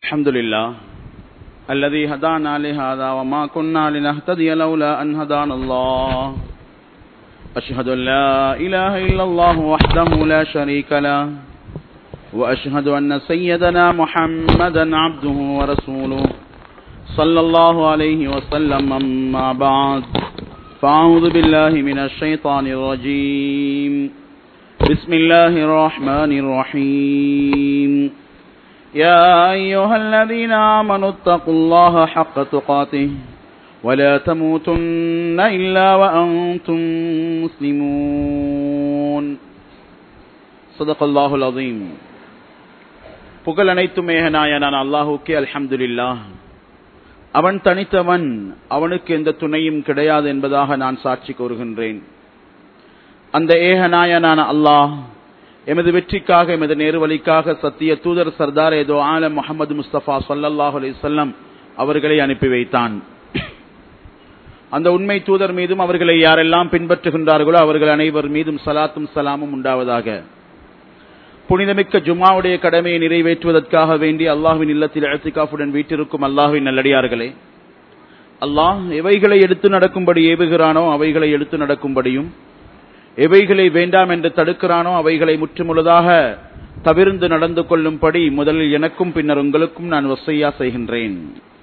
الحمد لله الذي هدانا لهذا وما كنا لنهتدي لولا أن هدانا الله أشهد أن لا إله إلا الله وحده لا شريك له وأشهد أن سيدنا محمدا عبده ورسوله صلى الله عليه وسلم أما بعد فأعوذ بالله من الشيطان الرجيم بسم الله الرحمن الرحيم يا أيها الذين آمنوا اتقوا الله حق تقاته ولا تموتن إلا وأنتم مسلمون صدق الله العظيم புகழ் அனைத்தும் மேகனாய நான் அல்லாஹுக்கே அல்ஹம்துலில்லாஹ் அவன் தனித்தவன் அவனுக்கு எந்த துணையும் கிடையாது என்பதாக நான் சாட்சி கூறுகின்றேன் அந்த ஏகநாயனான அல்லாஹ் எமது வெற்றிக்காக எமது நேர்வழிக்காக சத்திய தூதர் சர்தார் ஏதோ ஆலம் முகமது முஸ்தபா சல்லல்லாஹு அலிசல்லம் அவர்களை அனுப்பி வைத்தான் அந்த உண்மை தூதர் மீதும் அவர்களை யாரெல்லாம் பின்பற்றுகின்றார்களோ அவர்கள் அனைவர் மீதும் சலாத்தும் சலாமும் உண்டாவதாக புனிதமிக்க ஜும்மாவுடைய கடமையை நிறைவேற்றுவதற்காக வேண்டி அல்லாஹுவின் இல்லத்தில் அழத்திகாஃபுடன் வீட்டிருக்கும் அல்லாஹுவின் நல்லடியார்களே அல்லாஹ் எவைகளை எடுத்து நடக்கும்படி ஏவுகிறானோ அவைகளை எடுத்து நடக்கும்படியும் எவைகளை வேண்டாம் என்று தடுக்கிறானோ அவைகளை முற்றுமுழுதாக தவிர்ந்து நடந்து கொள்ளும்படி முதலில் எனக்கும் பின்னர் உங்களுக்கும் நான் வசையா செய்கின்றேன்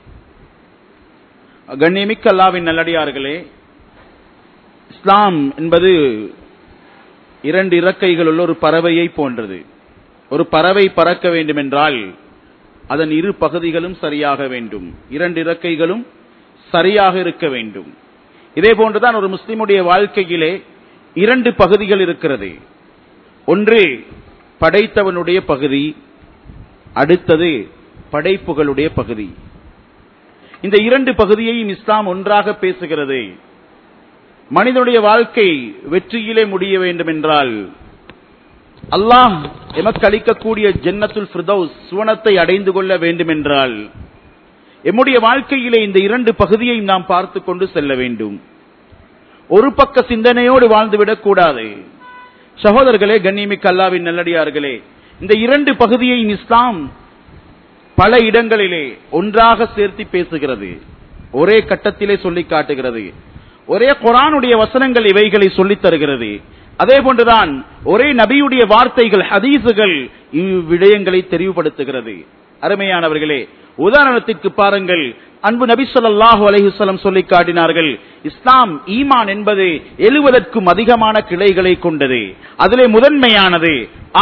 கண்ணியமிக்க அல்லாவின் நல்லடியார்களே இஸ்லாம் என்பது இரண்டு இறக்கைகளுள்ள ஒரு பறவையை போன்றது ஒரு பறவை பறக்க வேண்டும் என்றால் அதன் இரு பகுதிகளும் சரியாக வேண்டும் இரண்டு இறக்கைகளும் சரியாக இருக்க வேண்டும் இதே போன்றுதான் ஒரு முஸ்லிமுடைய வாழ்க்கையிலே இரண்டு பகுதிகள் இருக்கிறது ஒன்று படைத்தவனுடைய பகுதி அடுத்தது படைப்புகளுடைய பகுதி இந்த இரண்டு பகுதியையும் இஸ்லாம் ஒன்றாக பேசுகிறது மனிதனுடைய வாழ்க்கை வெற்றியிலே முடிய வேண்டும் என்றால் அல்லாஹ் எமக்கு அளிக்கக்கூடிய ஜன்னத்துல் ஃபிர்தௌஸ் சுவனத்தை அடைந்து கொள்ள வேண்டும் என்றால் எம்முடைய வாழ்க்கையிலே இந்த இரண்டு பகுதியையும் நாம் பார்த்து கொண்டு செல்ல வேண்டும் ஒரு பக்க சிந்தனையோடு வாழ்ந்துவிடக் கூடாது சகோதரர்களே கண்ணியமிக்க அல்லாவின் நல்லடியார்களே இந்த இரண்டு பகுதியையும் இஸ்லாம் பல இடங்களிலே ஒன்றாக சேர்த்து பேசுகிறது ஒரே கட்டத்திலே சொல்லி காட்டுகிறது ஒரே குரானுடைய வசனங்கள் இவைகளை சொல்லித் தருகிறது அதே போன்றுதான் ஒரே நபியுடைய வார்த்தைகள் ஹதீசுகள் இவ்விடயங்களை தெரிவுபடுத்துகிறது அருமையானவர்களே உதாரணத்திற்கு பாருங்கள் அன்பு நபி சொல்லாஹு அலஹிஸ்லம் சொல்லி காட்டினார்கள் இஸ்லாம் ஈமான் என்பது எழுவதற்கும் அதிகமான கிளைகளை கொண்டது அதிலே முதன்மையானது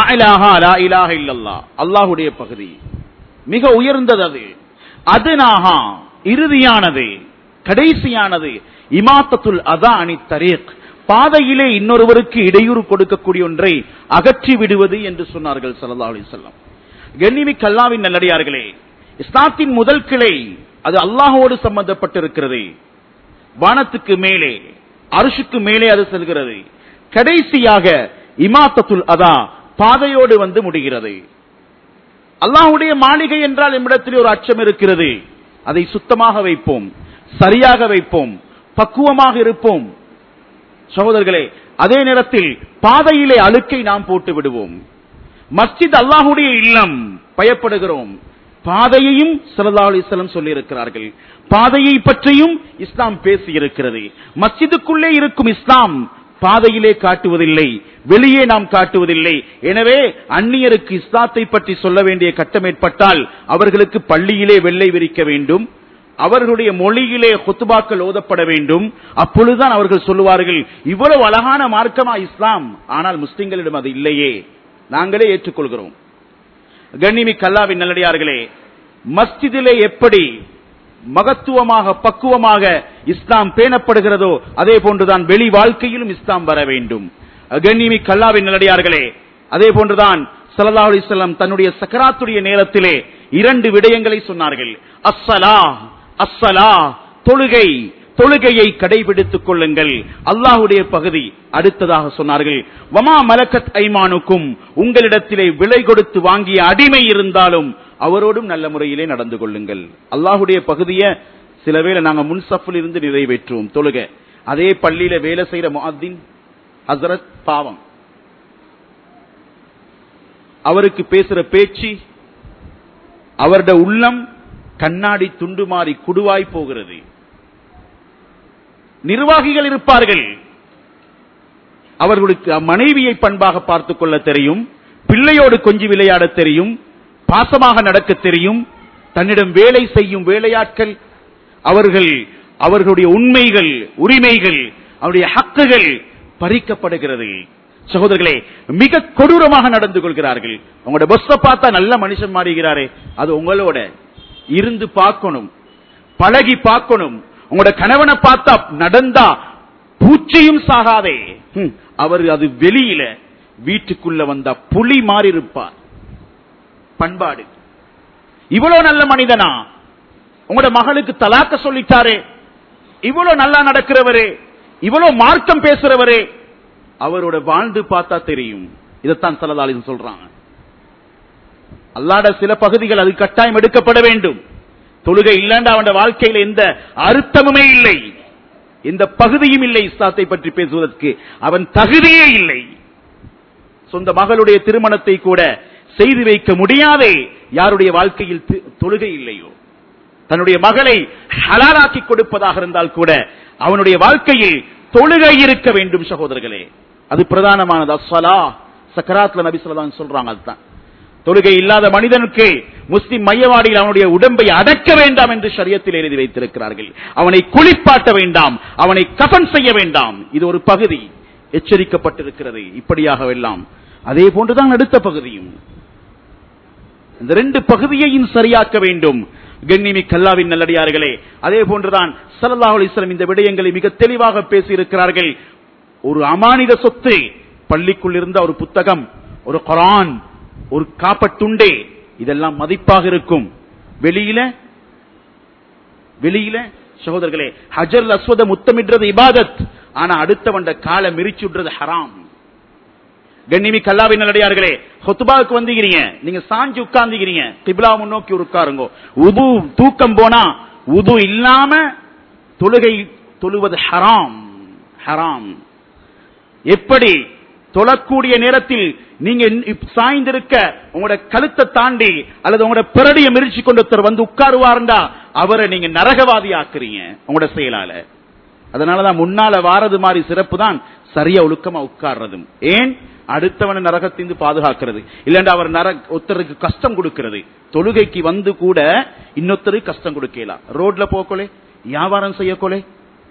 அல்லாஹுடைய பகுதி மிக உயர்ந்தது அது அதுனாகா இறுதியானது கடைசியானது இமாத்தத்துல் அதா அணி தரீக் பாதையிலே இன்னொருவருக்கு இடையூறு கொடுக்கக்கூடிய ஒன்றை அகற்றி விடுவது என்று சொன்னார்கள் சல்லா அலி சொல்லம் கண்ணிமி கல்லாவின் நல்லடியார்களே இஸ்லாத்தின் முதல் கிளை அது அல்லாஹோடு சம்பந்தப்பட்டிருக்கிறது வானத்துக்கு மேலே அரிசுக்கு மேலே அது செல்கிறது கடைசியாக இமாத்தத்துல் அதா பாதையோடு வந்து முடிகிறது அல்லாஹுடைய மாளிகை என்றால் நம்மிடத்தில் ஒரு அச்சம் இருக்கிறது அதை சுத்தமாக வைப்போம் சரியாக வைப்போம் பக்குவமாக இருப்போம் சகோதரர்களே அதே நேரத்தில் பாதையிலே அழுக்கை நாம் போட்டு விடுவோம் மஸ்ஜித் அல்லாஹுடைய இல்லம் பயப்படுகிறோம் பாதையையும் சல்லா அலிஸ்லம் சொல்லி இருக்கிறார்கள் பாதையை பற்றியும் இஸ்லாம் பேசி இருக்கிறது மஸ்ஜிதுக்குள்ளே இருக்கும் இஸ்லாம் பாதையிலே காட்டுவதில்லை வெளியே நாம் காட்டுவதில்லை எனவே அந்நியருக்கு இஸ்லாத்தை பற்றி சொல்ல வேண்டிய கட்டம் ஏற்பட்டால் அவர்களுக்கு பள்ளியிலே வெள்ளை விரிக்க வேண்டும் அவர்களுடைய மொழியிலே கொத்துபாக்கள் ஓதப்பட வேண்டும் அப்பொழுதுதான் அவர்கள் சொல்லுவார்கள் இவ்வளவு அழகான மார்க்கமா இஸ்லாம் ஆனால் முஸ்லிம்களிடம் அது இல்லையே நாங்களே ஏற்றுக்கொள்கிறோம் கண்ணிமி கல்லாவின் நல்லடியார்களே மஸ்ஜிதிலே எப்படி மகத்துவமாக பக்குவமாக இஸ்லாம் பேணப்படுகிறதோ அதே போன்றுதான் வெளி வாழ்க்கையிலும் இஸ்லாம் வர வேண்டும் கண்ணிமி கல்லாவின் நல்லடியார்களே அதே போன்றுதான் சல்லா அலிஸ்லாம் தன்னுடைய சக்கராத்துடைய நேரத்திலே இரண்டு விடயங்களை சொன்னார்கள் அஸ்ஸலா அஸ்ஸலா தொழுகை தொழுகையை கடைபிடித்துக் கொள்ளுங்கள் அல்லாஹுடைய பகுதி அடுத்ததாக சொன்னார்கள் வமா மலக்கத் ஐமானுக்கும் உங்களிடத்திலே விலை கொடுத்து வாங்கிய அடிமை இருந்தாலும் அவரோடும் நல்ல முறையிலே நடந்து கொள்ளுங்கள் அல்லாஹுடைய பகுதியை சில வேளை நாங்க முன்சஃபில் இருந்து நிறைவேற்றுவோம் தொழுக அதே பள்ளியில வேலை செய்யற முஹத்தின் ஹசரத் பாவம் அவருக்கு பேசுற பேச்சு அவருடைய உள்ளம் கண்ணாடி துண்டு மாறி குடுவாய் போகிறது நிர்வாகிகள் இருப்பார்கள் அவர்களுக்கு மனைவியை பண்பாக பார்த்துக் கொள்ள தெரியும் பிள்ளையோடு கொஞ்சி விளையாட தெரியும் பாசமாக நடக்க தெரியும் தன்னிடம் வேலை செய்யும் வேலையாட்கள் அவர்கள் அவர்களுடைய உண்மைகள் உரிமைகள் அவருடைய ஹக்குகள் பறிக்கப்படுகிறது சகோதரர்களே மிக கொடூரமாக நடந்து கொள்கிறார்கள் உங்களோட பொஸ்ஸ பார்த்தா நல்ல மனுஷன் மாறுகிறாரே அது உங்களோட இருந்து பார்க்கணும் பழகி பார்க்கணும் உங்களோட கணவனை பார்த்தா நடந்தா பூச்சியும் சாகாதே ஹம், அவர் அது வெளியில வீட்டுக்குள்ள வந்தா புலி மாறி இருப்பார் பண்பாடு இவ்வளவு நல்ல மனிதனா உங்களோட மகளுக்கு தலாக்க சொல்லிட்டாரே இவ்வளவு நல்லா நடக்கிறவரே இவ்வளவு மார்க்கம் பேசுறவரே அவரோட வாழ்ந்து பார்த்தா தெரியும் இதைத்தான் சலதாலின் சொல்றாங்க அல்லாட சில பகுதிகள் அது கட்டாயம் எடுக்கப்பட வேண்டும் தொழுகை இல்லைண்டா அவன் வாழ்க்கையில எந்த அர்த்தமுமே இல்லை எந்த பகுதியும் இல்லை இஸ்லாத்தை பற்றி பேசுவதற்கு அவன் தகுதியே இல்லை சொந்த மகளுடைய திருமணத்தை கூட செய்து வைக்க முடியாதே யாருடைய வாழ்க்கையில் தி- தொழுகை இல்லையோ தன்னுடைய மகளை ஹலாலாக்கி கொடுப்பதாக இருந்தால் கூட அவனுடைய வாழ்க்கையில் தொழுகை இருக்க வேண்டும் சகோதரர்களே அது பிரதானமானது அஸ்ஸலா சக்கராத்ல நபி சொல்லலாம் சொல்றாங்க அதுதான் தொழுகை இல்லாத மனிதனுக்கு முஸ்லிம் மையவாடியில் அவனுடைய உடம்பை அடக்க வேண்டாம் என்று ஷரியத்தில் எழுதி வைத்திருக்கிறார்கள் அவனை குளிப்பாட்ட வேண்டாம் அவனை கஃன் செய்ய வேண்டாம் இது ஒரு பகுதி எச்சரிக்கப்பட்டிருக்கிறது இப்படியாகவெல்லாம் அதே போன்றுதான் அடுத்த பகுதியும் இந்த ரெண்டு பகுதியையும் சரியாக்க வேண்டும் கண்ணிமி கல்லாவின் நல்லடியார்களே அதே போன்றுதான் சல்லல்லாஹு அலைஹி வஸல்லம் இந்த விடயங்களை மிக தெளிவாக பேசியிருக்கிறார்கள் ஒரு அமானித சொத்து பள்ளிக்குள் இருந்த ஒரு புத்தகம் ஒரு குரான் ஒரு காப்பட்டுண்டே இதெல்லாம் மதிப்பாக இருக்கும் வெளியில வெளியில சகோதரர்களே ஹஜர் அஸ்வத முத்தமிடுறது இபாதத் ஆனா அடுத்தவண்ட காலை மிரிச்சுடுறது ஹராம் கண்ணிமி கல்லாவின் நல்லடியார்களே ஹொத்துபாவுக்கு வந்துக்கிறீங்க நீங்க சாஞ்சு உட்கார்ந்துக்கிறீங்க கிபிலா முன்னோக்கி உட்காருங்க உது தூக்கம் போனா உது இல்லாம தொழுகை தொழுவது ஹராம் ஹராம் எப்படி தொழக்கூடிய நேரத்தில் நீங்க இப்ப சாய்ந்திருக்க உங்களோட கழுத்தை தாண்டி அல்லது உங்களோட பிறடிய மிரிச்சு கொண்டு ஒருத்தர் வந்து உட்காருவாருண்டா அவரை நீங்க நரகவாதி ஆக்குறீங்க உங்களோட செயலால அதனாலதான் முன்னால வாரது மாதிரி சிறப்பு தான் சரியா ஒழுக்கமா உட்கார்றதும் ஏன் அடுத்தவனை நரகத்திலிருந்து பாதுகாக்கிறது இல்லண்டா அவர் நரக ஒருத்தருக்கு கஷ்டம் கொடுக்கிறது தொழுகைக்கு வந்து கூட இன்னொருத்தருக்கு கஷ்டம் கொடுக்கலாம் ரோட்ல போக்கொலே வியாபாரம் செய்யக்கொலே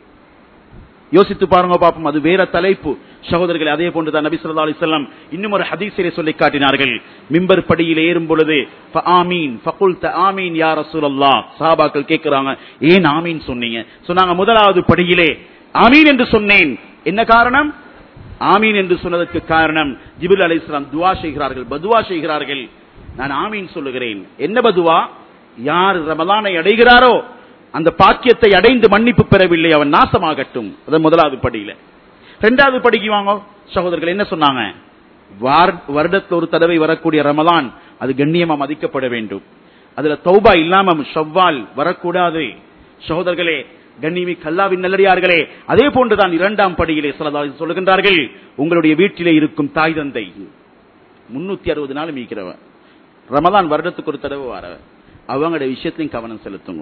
யோசித்து பாருங்க பாப்போம் அது வேற தலைப்பு சகோதரர்களே அதே போன்றுதான் நபி ஸல்லல்லாஹு அலைஹி வஸல்லம் இன்னும் ஒரு ஹதீஸிலே சொல்லி காட்டினார்கள் மிம்பர் படியில் ஏறும் பொழுது ஆமீன் ஃபகுல்த ஆமீன் யா ரசூலல்லாஹ் சஹாபாக்கள் கேக்குறாங்க ஏன் ஆமீன் சொன்னீங்க சொன்னாங்க முதலாவது படியிலே ஆமீன் என்று சொன்னேன் என்ன காரணம் ஆமீன் என்று சொன்னதற்கு காரணம் ஜிபில் அலைஹிஸ்ஸலாம் துஆ செய்கிறார்கள் பதுவா செய்கிறார்கள் நான் ஆமீன் சொல்லுகிறேன் என்ன பதுவா யார் ரமலானை அடைகிறாரோ அந்த பாக்கியத்தை அடைந்து மன்னிப்பு பெறவில்லை அவன் நாசமாகட்டும் அது முதலாவது படியில இரண்டாவது படிக்கு வாங்க சகோதரர்கள் என்ன சொன்னாங்க வார்- வருடத்துல ஒரு தடவை வரக்கூடிய ரமலான் அது கண்ணியமா மதிக்கப்பட வேண்டும் அதுல தௌபா இல்லாம ஷவ்வால் வரக்கூடாது சகோதரர்களே கண்ணியமி கல்லாவின் நல்லடியார்களே அதே போன்றுதான் இரண்டாம் படியிலே சிலதா சொல்லுகின்றார்கள் உங்களுடைய வீட்டிலே இருக்கும் தாய் தந்தை முன்னூத்தி அறுபது நாள் மீக்கிறவன் ரமலான் வருடத்துக்கு ஒரு தடவை வர அவங்களுடைய விஷயத்திலையும் கவனம் செலுத்துங்க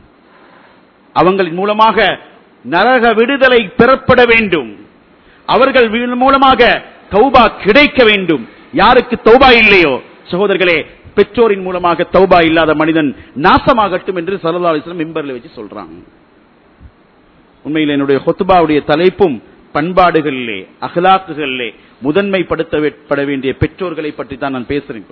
அவங்களின் மூலமாக நரக விடுதலை பெறப்பட வேண்டும் அவர்கள் வீ- மூலமாக தௌபா கிடைக்க வேண்டும் யாருக்கு தௌபா இல்லையோ சகோதரர்களே பெற்றோரின் மூலமாக தௌபா இல்லாத மனிதன் நாசமாகட்டும் என்று சல்லல்லாஹு அலைஹி வஸல்லம் மிம்பர்ல வச்சு சொல்றாங்க உண்மையில் என்னுடைய ஹொத்துபாவுடைய தலைப்பும் பண்பாடுகளிலே அகலாக்குகளிலே முதன்மைப்படுத்தப்பட வேண்டிய பெற்றோர்களை பற்றி தான் நான் பேசுறேன்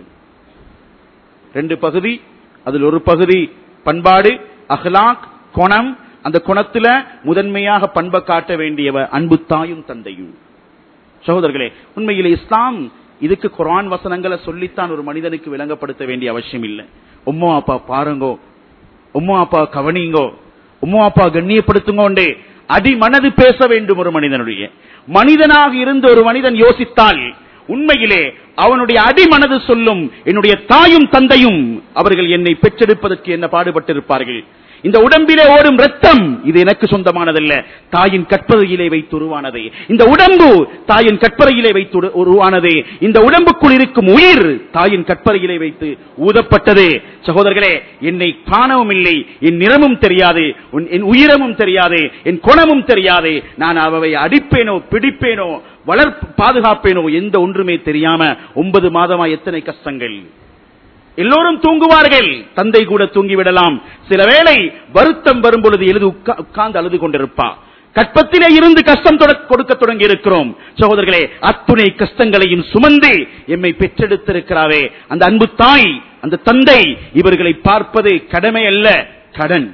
ரெண்டு பகுதி அதில் ஒரு பகுதி பண்பாடு அஹ்லாக் குணம் அந்த குணத்துல முதன்மையாக பண்பை காட்ட வேண்டியவ அன்பு தாயும் தந்தையும் சகோதரர்களே உண்மையிலே இஸ்லாம் இதுக்கு குர்ஆன் வசனங்களை சொல்லித்தான் ஒரு மனிதனுக்கு விளங்கப்படுத்த வேண்டிய அவசியம் இல்லை உம்மோ அப்பா பாருங்கோ உம்மோ அப்பா கவனிங்கோ உம்மோ அப்பா கண்ணியப்படுத்துங்கோண்டே அடி மனது பேச வேண்டும் ஒரு மனிதனுடைய மனிதனாக இருந்து ஒரு மனிதன் யோசித்தால் உண்மையிலே அவனுடைய அடிமனது சொல்லும் என்னுடைய தாயும் தந்தையும் அவர்கள் என்னை பெற்றெடுப்பதற்கு என்ன பாடுபட்டிருப்பார்கள் இந்த உடம்பிலே ஓடும் ரத்தம் இது எனக்கு சொந்தமானதல்ல தாயின் கற்பறையிலே வைத்து உருவானது இந்த உடம்பு தாயின் கற்பறையிலே வைத்து உரு- உருவானது இந்த உடம்புக்குள் இருக்கும் உயிர் தாயின் கற்பறையிலே வைத்து ஊதப்பட்டது சகோதரர்களே என்னை காணவும் இல்லை என் நிறமும் தெரியாது உன்- என் உயிரமும் தெரியாது என் குணமும் தெரியாது நான் அவை அடிப்பேனோ பிடிப்பேனோ வளர்ப்பு பாதுகாப்பேனோ எந்த ஒன்றுமே தெரியாம ஒன்பது மாதமா எத்தனை கஷ்டங்கள் எல்லோரும் தூங்குவார்கள் தந்தை கூட தூங்கிவிடலாம் சில வேளை வருத்தம் வரும் பொழுது எழுது உட்கார்ந்து அழுது கொண்டிருப்பா கற்பத்திலே இருந்து கஷ்டம் தொட- கொடுக்க தொடங்கி இருக்கிறோம் சகோதரர்களே அத்துணை கஷ்டங்களையும் சுமந்து எம்மை பெற்றெடுத்திருக்கிறாரே அந்த அன்பு தாய் அந்த தந்தை இவர்களை பார்ப்பது கடமை அல்ல கடன்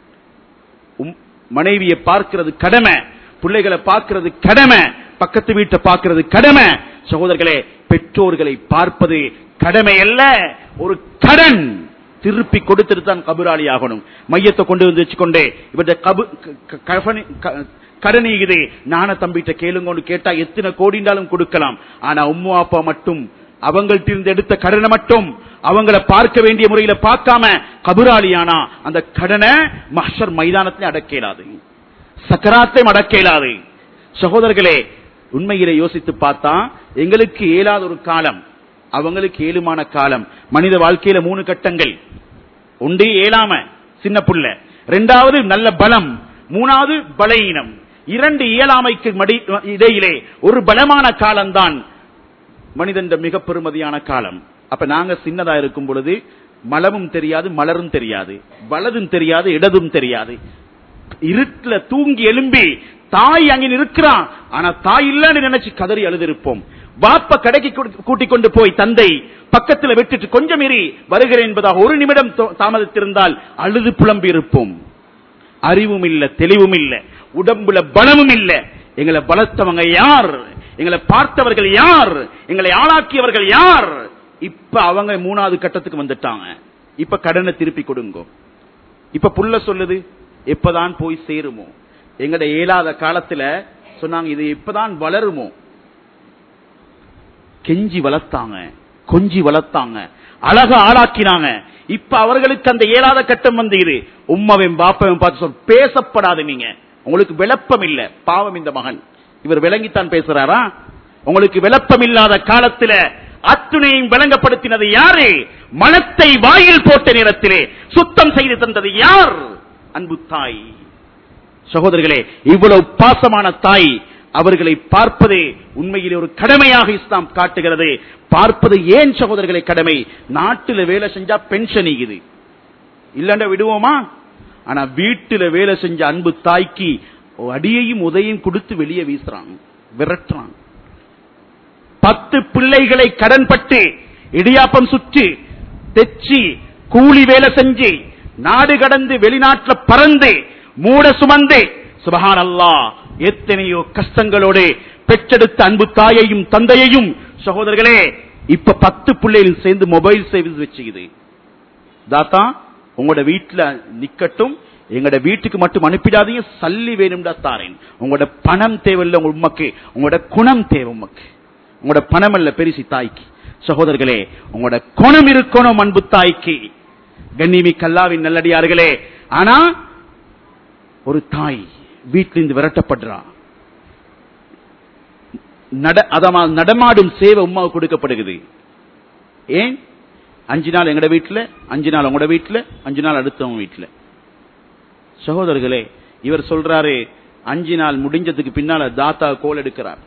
உம்- மனைவியை பார்க்கிறது கடமை பிள்ளைகளை பார்க்கிறது கடமை பக்கத்து வீட்டை பார்க்கிறது கடமை சகோதரர்களே பெற்றோர்களை பார்ப்பது கடமை அல்ல ஒரு கடன் திருப்பி கொடுத்துட்டு தான் கபுராளி ஆகணும் மையத்தை கொண்டு வந்து வச்சுக்கொண்டே இவருடைய கபு க- கஃபனி- க- கடன் இது நான தம்பிட்ட கேளுங்கன்னு கேட்டா எத்தனை கோடிண்டாலும் கொடுக்கலாம் ஆனா உம்மா அப்பா மட்டும் அவங்கள்ட்ட இருந்து எடுத்த கடனை மட்டும் அவங்கள பார்க்க வேண்டிய முறையில பார்க்காம கபுராளியானா அந்த கடனை மஹ்ஷர் மைதானத்திலே அடக்கேலாது சக்கராத்தையும் அடக்கேலாது சகோதரர்களே உண்மையிலே யோசித்து பார்த்தா எங்களுக்கு இயலாத ஒரு காலம் அவங்களுக்கு ஏழுமான காலம் மனித வாழ்க்கையில மூணு கட்டங்கள் ஒன்று ஏழாம சின்ன புள்ள ரெண்டாவது நல்ல பலம் மூணாவது பலவீனம் இரண்டு இயலாமைக்கு மடி இடையிலே ஒரு பலமான காலம்தான் மனிதன் மிக பெருமதியான காலம் அப்ப நாங்க சின்னதா இருக்கும் பொழுது மலமும் தெரியாது மலரும் தெரியாது வலதும் தெரியாது இடதும் தெரியாது இருட்டுல தூங்கி எழும்பி தாய் அங்கே இருக்கிறான் ஆனா தாய் இல்லன்னு நினைச்சு கதறி அழுதிருப்போம் வாப்ப கடைக்கு கூட்டி- கூட்டிக் கொண்டு போய் தந்தை பக்கத்துல விட்டுட்டு கொஞ்சம் மீறி வருகிறேன் என்பதாக ஒரு நிமிடம் தோ- தாமதித்திருந்தால் அழுது புலம்பி இருப்போம் அறிவும் இல்ல தெளிவும் இல்ல உடம்புல பலமும் இல்ல எங்களை பலத்தவங்க யார் எங்களை பார்த்தவர்கள் யார் எங்களை ஆளாக்கியவர்கள் யார் இப்ப அவங்க மூணாவது கட்டத்துக்கு வந்துட்டாங்க இப்ப கடனை திருப்பி கொடுங்க இப்ப புள்ள சொல்லுது எப்பதான் போய் சேருமோ எங்கட இயலாத காலத்துல சொன்னாங்க இது எப்பதான் வளருமோ கெஞ்சி வளர்த்தாங்க கொஞ்சி வளர்த்தாங்க அழகா ஆளாக்கினாங்க இப்ப அவர்களுக்கு அந்த இயலாத கட்டம் வந்து இது உம்மாவையும் பாப்பாவையும் பார்த்து சொல் பேசப்படாது நீங்க உங்களுக்கு விளப்பம் இல்ல பாவம் இந்த மகன் இவர் விளங்கித்தான் பேசுறாரா உங்களுக்கு விளப்பம் இல்லாத காலத்துல அத்துணையும் விளங்கப்படுத்தினது யாரு மனத்தை வாயில் போட்ட நேரத்திலே சுத்தம் செய்து தந்தது யார் அன்பு தாய் சகோதரர்களே இவ்வளவு பாசமான தாய் அவர்களை பார்ப்பதே உண்மையிலே ஒரு கடமையாக இஸ்லாம் காட்டுகிறது பார்ப்பது ஏன் சகோதரர்களை கடமை நாட்டுல வேலை செஞ்சா பென்ஷன் இது இல்லண்டா விடுவோமா ஆனா வீட்டுல வேலை செஞ்ச அன்பு தாய்க்கு அடியையும் உதையும் கொடுத்து வெளியே வீசுறான் விரட்டுறான் பத்து பிள்ளைகளை கடன்பட்டு இடியாப்பம் சுற்றி தெச்சி கூலி வேலை செஞ்சு நாடு கடந்து வெளிநாட்டுல பறந்து மூட சுமந்து சுபஹான் அல்லாஹ் எத்தனையோ கஷ்டங்களோடு பெற்றெடுத்த அன்பு தாயையும் தந்தையையும் சகோதரர்களே இப்ப பத்து பிள்ளைகள் சேர்ந்து மொபைல் சர்வீஸ் வச்சுக்குது தாத்தா உங்களோட வீட்டுல நிக்கட்டும் எங்களோட வீட்டுக்கு மட்டும் அனுப்பிடாதீங்க சல்லி வேணும்டா தாரேன் உங்களோட பணம் தேவையில்லை உங்க உமக்கு உங்களோட குணம் தேவை உமக்கு உங்களோட பணம் அல்ல பெரிசி தாய்க்கு சகோதரர்களே உங்களோட குணம் இருக்கணும் அன்பு தாய்க்கு கண்ணிமி கல்லாவின் நல்லடியார்களே ஆனா ஒரு தாய் வீட்டிலிருந்து விரட்டப்படுறா நட அதமா நடமாடும் சேவை உமாவுக்கு கொடுக்கப்படுகிறது ஏன் அஞ்சு நாள் எங்கட வீட்டுல அஞ்சு நாள் உங்களோட வீட்டுல அஞ்சு நாள் அடுத்தவங்க வீட்டுல சகோதரர்களே இவர் சொல்றாரு அஞ்சு நாள் முடிஞ்சதுக்கு பின்னால தாத்தா கோல் எடுக்கிறார்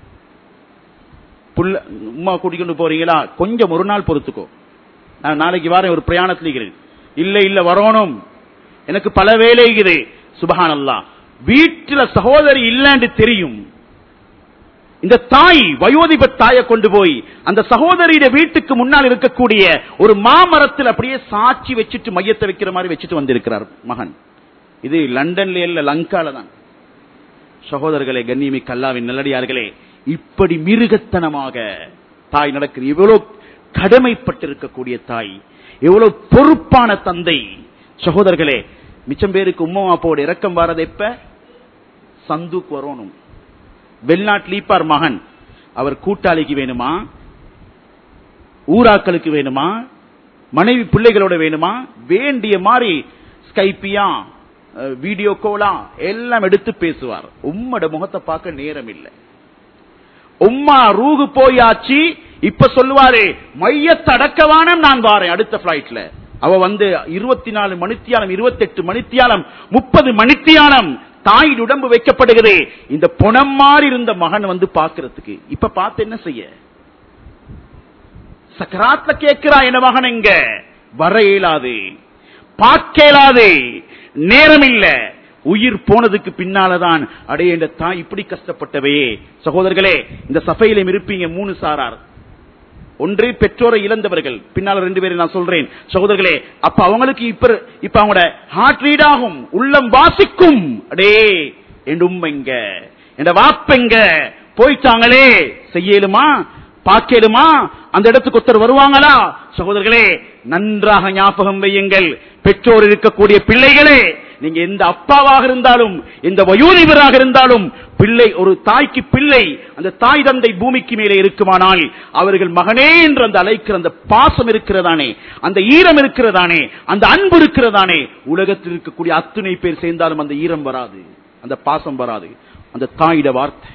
புள்ள உமா கூட்டிக்கொண்டு போறீங்களா கொஞ்சம் ஒரு நாள் பொறுத்துக்கோ நான் நாளைக்கு வாரேன் ஒரு பிரயாணத்தில் இருக்கிறேன் இல்ல இல்ல வரணும் எனக்கு பல வேலை இருக்குது சுபஹான் அல்லா வீட்டுல சகோதரி இல்லன்னு தெரியும் இந்த தாய் வயோதிப தாயை கொண்டு போய் அந்த சகோதரியுடைய வீட்டுக்கு முன்னால் இருக்கக்கூடிய ஒரு மாமரத்தில் அப்படியே சாட்சி வச்சுட்டு மையத்தை வைக்கிற மாதிரி வச்சுட்டு வந்திருக்கிறார் மகன் இது லண்டன்ல இல்ல லங்கால தான் சகோதரர்களே கண்ணியமி கல்லாவின் நல்லடியார்களே இப்படி மிருகத்தனமாக தாய் நடக்குது எவ்வளவு கடமைப்பட்டிருக்கக்கூடிய தாய் எவ்வளவு பொறுப்பான தந்தை சகோதரர்களே மிச்சம் பேருக்கு உம்மா அப்பாவோட இறக்கம் வாரது எப்ப சந்துக்கு வரணும் வெளிநாட்டில் ஈப்பார் மகன் அவர் கூட்டாளிக்கு வேணுமா ஊராக்களுக்கு வேணுமா மனைவி பிள்ளைகளோட வேணுமா வேண்டிய மாதிரி ஸ்கைப்பியா அஹ், வீடியோ கோலா எல்லாம் எடுத்து பேசுவார் உம்மோட முகத்தை பார்க்க நேரம் இல்லை உம்மா ரூகு போயாச்சு இப்ப சொல்லுவாரு மையத்தை அடக்கவானம் நான் வாரேன் அடுத்த பிளைட்ல அவ வந்து இருபத்தி நாலு மணித்தியாலம் இருபத்தி எட்டு மணித்தியாலம் முப்பது மணித்தியாலம் தாயின் உடம்பு வைக்கப்படுகிறது இந்த புனம் மாதிரி இருந்த மகன் வந்து பாக்குறதுக்கு இப்ப பார்த்து என்ன செய்ய சக்கராத்ல கேட்கிறா என் மகன் எங்க வர இயலாது பார்க்க இயலாது நேரம் இல்ல உயிர் போனதுக்கு பின்னாலதான் அடைய இந்த தாய் இப்படி கஷ்டப்பட்டவையே சகோதரர்களே இந்த சபையிலும் இருப்பீங்க மூணு சாரார் ஒன்று பெற்றோரை இழந்தவர்கள் பின்னால ரெண்டு பேரை நான் சொல்றேன் சகோதரர்களே அப்ப அவங்களுக்கு இப்ப இப்ப அவங்களோட ஹார்ட் ரீட் ஆகும் உள்ளம் வாசிக்கும் அடே என் உண்மைங்க என் வாப்பெங்க போயிட்டாங்களே செய்யலுமா பார்க்கலுமா அந்த இடத்துக்கு ஒருத்தர் வருவாங்களா சகோதரர்களே நன்றாக ஞாபகம் வையுங்கள் பெற்றோர் இருக்கக்கூடிய பிள்ளைகளே நீங்க எந்த அப்பாவாக இருந்தாலும் எந்த வயோதிபராக இருந்தாலும் பிள்ளை ஒரு தாய்க்கு பிள்ளை அந்த தாய் தந்தை பூமிக்கு மேலே இருக்குமானால் அவர்கள் மகனே என்று அந்த அழைக்கிற அந்த பாசம் இருக்கிறதானே அந்த ஈரம் இருக்கிறதானே அந்த அன்பு இருக்கிறதானே உலகத்தில் இருக்கக்கூடிய அத்துணை பேர் சேர்ந்தாலும் அந்த ஈரம் வராது அந்த பாசம் வராது அந்த தாயிட வார்த்தை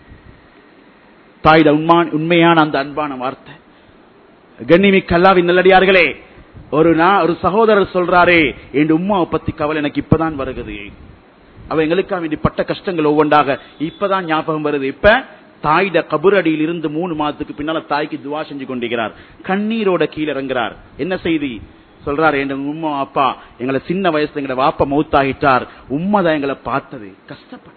தாயிட உண்மா- உண்மையான அந்த அன்பான வார்த்தை கண்ணிமிக்க அல்லாவின் நல்லடியார்களே ஒரு நா- ஒரு சகோதரர் சொல்றாரே என் உம்மாவை பத்தி கவலை எனக்கு இப்பதான் வருகிறது அவ எங்களுக்காக வேண்டி பட்ட கஷ்டங்கள் ஒவ்வொன்றாக இப்பதான் ஞாபகம் வருது இப்ப தாயிட கபுரடியில் இருந்து மூணு மாதத்துக்கு பின்னால தாய்க்கு துவா செஞ்சு கொண்டிருக்கிறார் கண்ணீரோட கீழே இறங்குறார் என்ன செய்தி சொல்றாரு எங்க உம்மா அப்பா எங்களை சின்ன வயசுல எங்களை வாப்பா மௌத்தாகிட்டார் உம்மா தான் எங்களை பார்த்தது கஷ்டப்பட்டா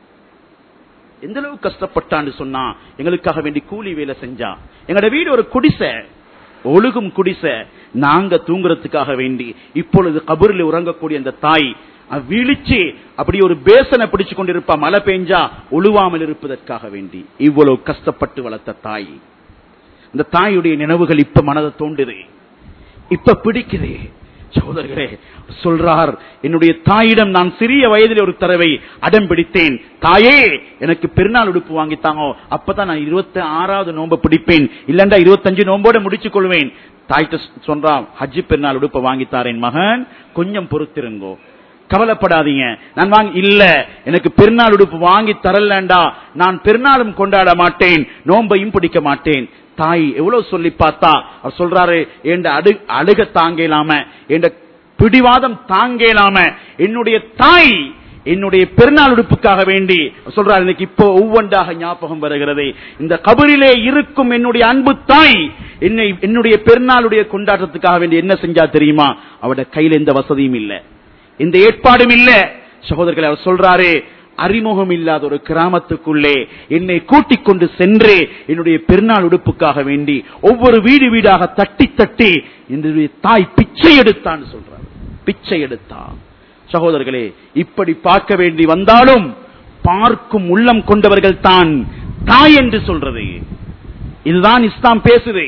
எந்த அளவுக்கு கஷ்டப்பட்டான்னு சொன்னா எங்களுக்காக வேண்டி கூலி வேலை செஞ்சா எங்களோட வீடு ஒரு குடிசை ஒழுகும் குடிசை நாங்க தூங்குறதுக்காக வேண்டி இப்பொழுது கபூரில் உறங்கக்கூடிய அந்த தாய் அவ விழிச்சு அப்படி ஒரு பேசனை பிடிச்சு கொண்டிருப்பா மழை பெஞ்சா ஒழுவாமல் இருப்பதற்காக வேண்டி இவ்வளவு கஷ்டப்பட்டு வளர்த்த தாய் அந்த தாயுடைய நினைவுகள் இப்ப மனதை தோண்டுது இப்ப பிடிக்குது சகோதரர்களே சொல்றார் என்னுடைய தாயிடம் நான் சிறிய வயதில் ஒரு தடவை அடம் பிடித்தேன் தாயே எனக்கு பெருநாள் உடுப்பு வாங்கித்தாங்க அப்பதான் நான் இருபத்தி ஆறாவது நோன்பை பிடிப்பேன் இல்லண்டா இருபத்தஞ்சு நோம்போட முடிச்சு கொள்வேன் தாய்கிட்ட சொல்றான் ஹஜ்ஜி பெருநாள் உடுப்பை வாங்கித்தாரேன் மகன் கொஞ்சம் பொறுத்திருங்கோ கவலைப்படாதீங்க நான் வாங்கி இல்ல எனக்கு பெருநாள் உடுப்பு வாங்கி தரலண்டா நான் பெருநாளும் கொண்டாட மாட்டேன் நோன்பையும் பிடிக்க மாட்டேன் தாய் எவ்வளவு சொல்லி பார்த்தா அவர் சொல்றாரு என் அடு அழுக தாங்கலாம என் பிடிவாதம் தாங்கலாம என்னுடைய தாய் என்னுடைய பெருநாள் உடுப்புக்காக வேண்டி சொல்றாரு இன்னைக்கு இப்போ ஒவ்வொன்றாக ஞாபகம் வருகிறது இந்த கபரிலே இருக்கும் என்னுடைய அன்பு தாய் என்னை என்னுடைய பெருநாளுடைய கொண்டாட்டத்துக்காக வேண்டி என்ன செஞ்சா தெரியுமா அவட கையில எந்த வசதியும் இல்லை இந்த ஏற்பாடும் இல்ல சகோதரர்களை அவர் சொல்றாரு அறிமுகம் இல்லாத ஒரு கிராமத்துக்குள்ளே என்னை கூட்டிக் கொண்டு சென்று என்னுடைய பெருநாள் உடுப்புக்காக வேண்டி ஒவ்வொரு வீடு வீடாக தட்டி தட்டி என்னுடைய தாய் பிச்சை எடுத்தான்னு சொல்றார் பிச்சை எடுத்தா சகோதரர்களே இப்படி பார்க்க வேண்டி வந்தாலும் பார்க்கும் உள்ளம் கொண்டவர்கள் தான் தாய் என்று சொல்றது இதுதான் இஸ்லாம் பேசுது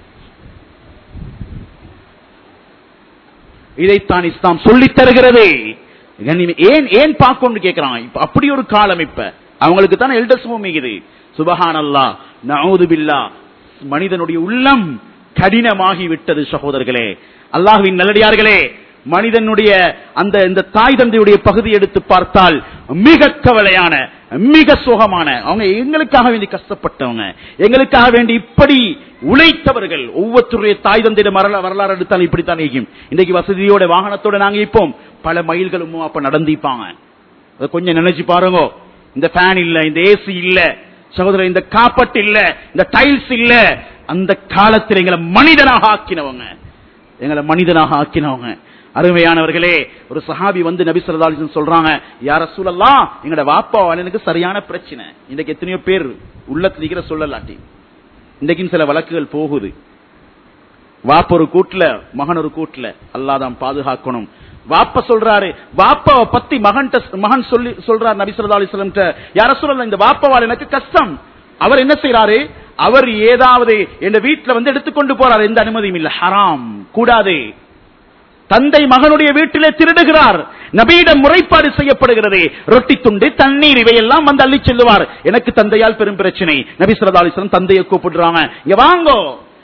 இதைத்தான் இஸ்லாம் சொல்லித் தருகிறது கண்ணியம் ஏன் ஏன் பார்க்கணும்னு கேட்கிறான் இப்ப அப்படி ஒரு காலம் இப்ப அவங்களுக்கு தான் எல்டர்ஸ் மிகுது சுபஹான் அல்லா நவுது பில்லா மனிதனுடைய உள்ளம் கடினமாகி விட்டது சகோதரர்களே அல்லாஹுவின் நல்லடியார்களே மனிதனுடைய அந்த இந்த தாய் தந்தையுடைய பகுதி எடுத்து பார்த்தால் மிக கவலையான மிக சுகமான அவங்க எங்களுக்காக வேண்டி கஷ்டப்பட்டவங்க எங்களுக்காக வேண்டி இப்படி உழைத்தவர்கள் ஒவ்வொருத்தருடைய தாய் தந்தையிட வரலா- வரலாறு எடுத்தாலும் இப்படித்தான் இருக்கும் இன்னைக்கு வசதியோட வாகனத்தோட நாங்க இப்போம் பல மைல்களும் அப்ப நடந்திப்பாங்க அதை கொஞ்சம் நினைச்சு பாருங்க இந்த ஃபேன் இல்ல இந்த ஏசி இல்ல சகோதரர் இந்த காப்பட் இல்ல இந்த டைல்ஸ் இல்ல அந்த காலத்தில் எங்களை மனிதனாக ஆக்கினவங்க எங்களை மனிதனாக ஆக்கினவங்க அருமையானவர்களே ஒரு சஹாபி வந்து நபி ஸல்லல்லாஹு அலைஹி வஸல்லம் சொல்றாங்க யார சூழல்லாம் எங்கட வாப்பா எனக்கு சரியான பிரச்சனை இன்னைக்கு எத்தனையோ பேர் உள்ளத்துல இருக்கிற சொல்லலாட்டி இன்றைக்கும் சில வழக்குகள் போகுது வாப்ப ஒரு கூட்டுல மகன் ஒரு கூட்டுல அல்லாதான் பாதுகாக்கணும் வாப்ப சொல்றாரு வாப்பாவை பத்தி மகன் மகன் சொல்லி சொல்றார் நபி ஸல்லல்லாஹு அலைஹி வஸல்லம் யார சொல்லலாம் இந்த வாப்பவால் எனக்கு கஷ்டம் அவர் என்ன செய்யறாரு அவர் ஏதாவது என் வீட்டுல வந்து எடுத்துக்கொண்டு போறார் எந்த அனுமதியும் இல்ல ஹராம் கூடாது தந்தை மகனுடைய வீட்டிலே திருடுகிறார் நபியிடம் முறைப்பாடு செய்யப்படுகிறது ரொட்டி துண்டு தண்ணீர் இவையெல்லாம் வந்து அள்ளி செல்லுவார் எனக்கு தந்தையால் பெரும் பிரச்சனை நபி ஸல்லல்லாஹு அலைஹி வஸல்லம் தந்தையை கூப்பிடுறாங்க இங்க வாங்கோ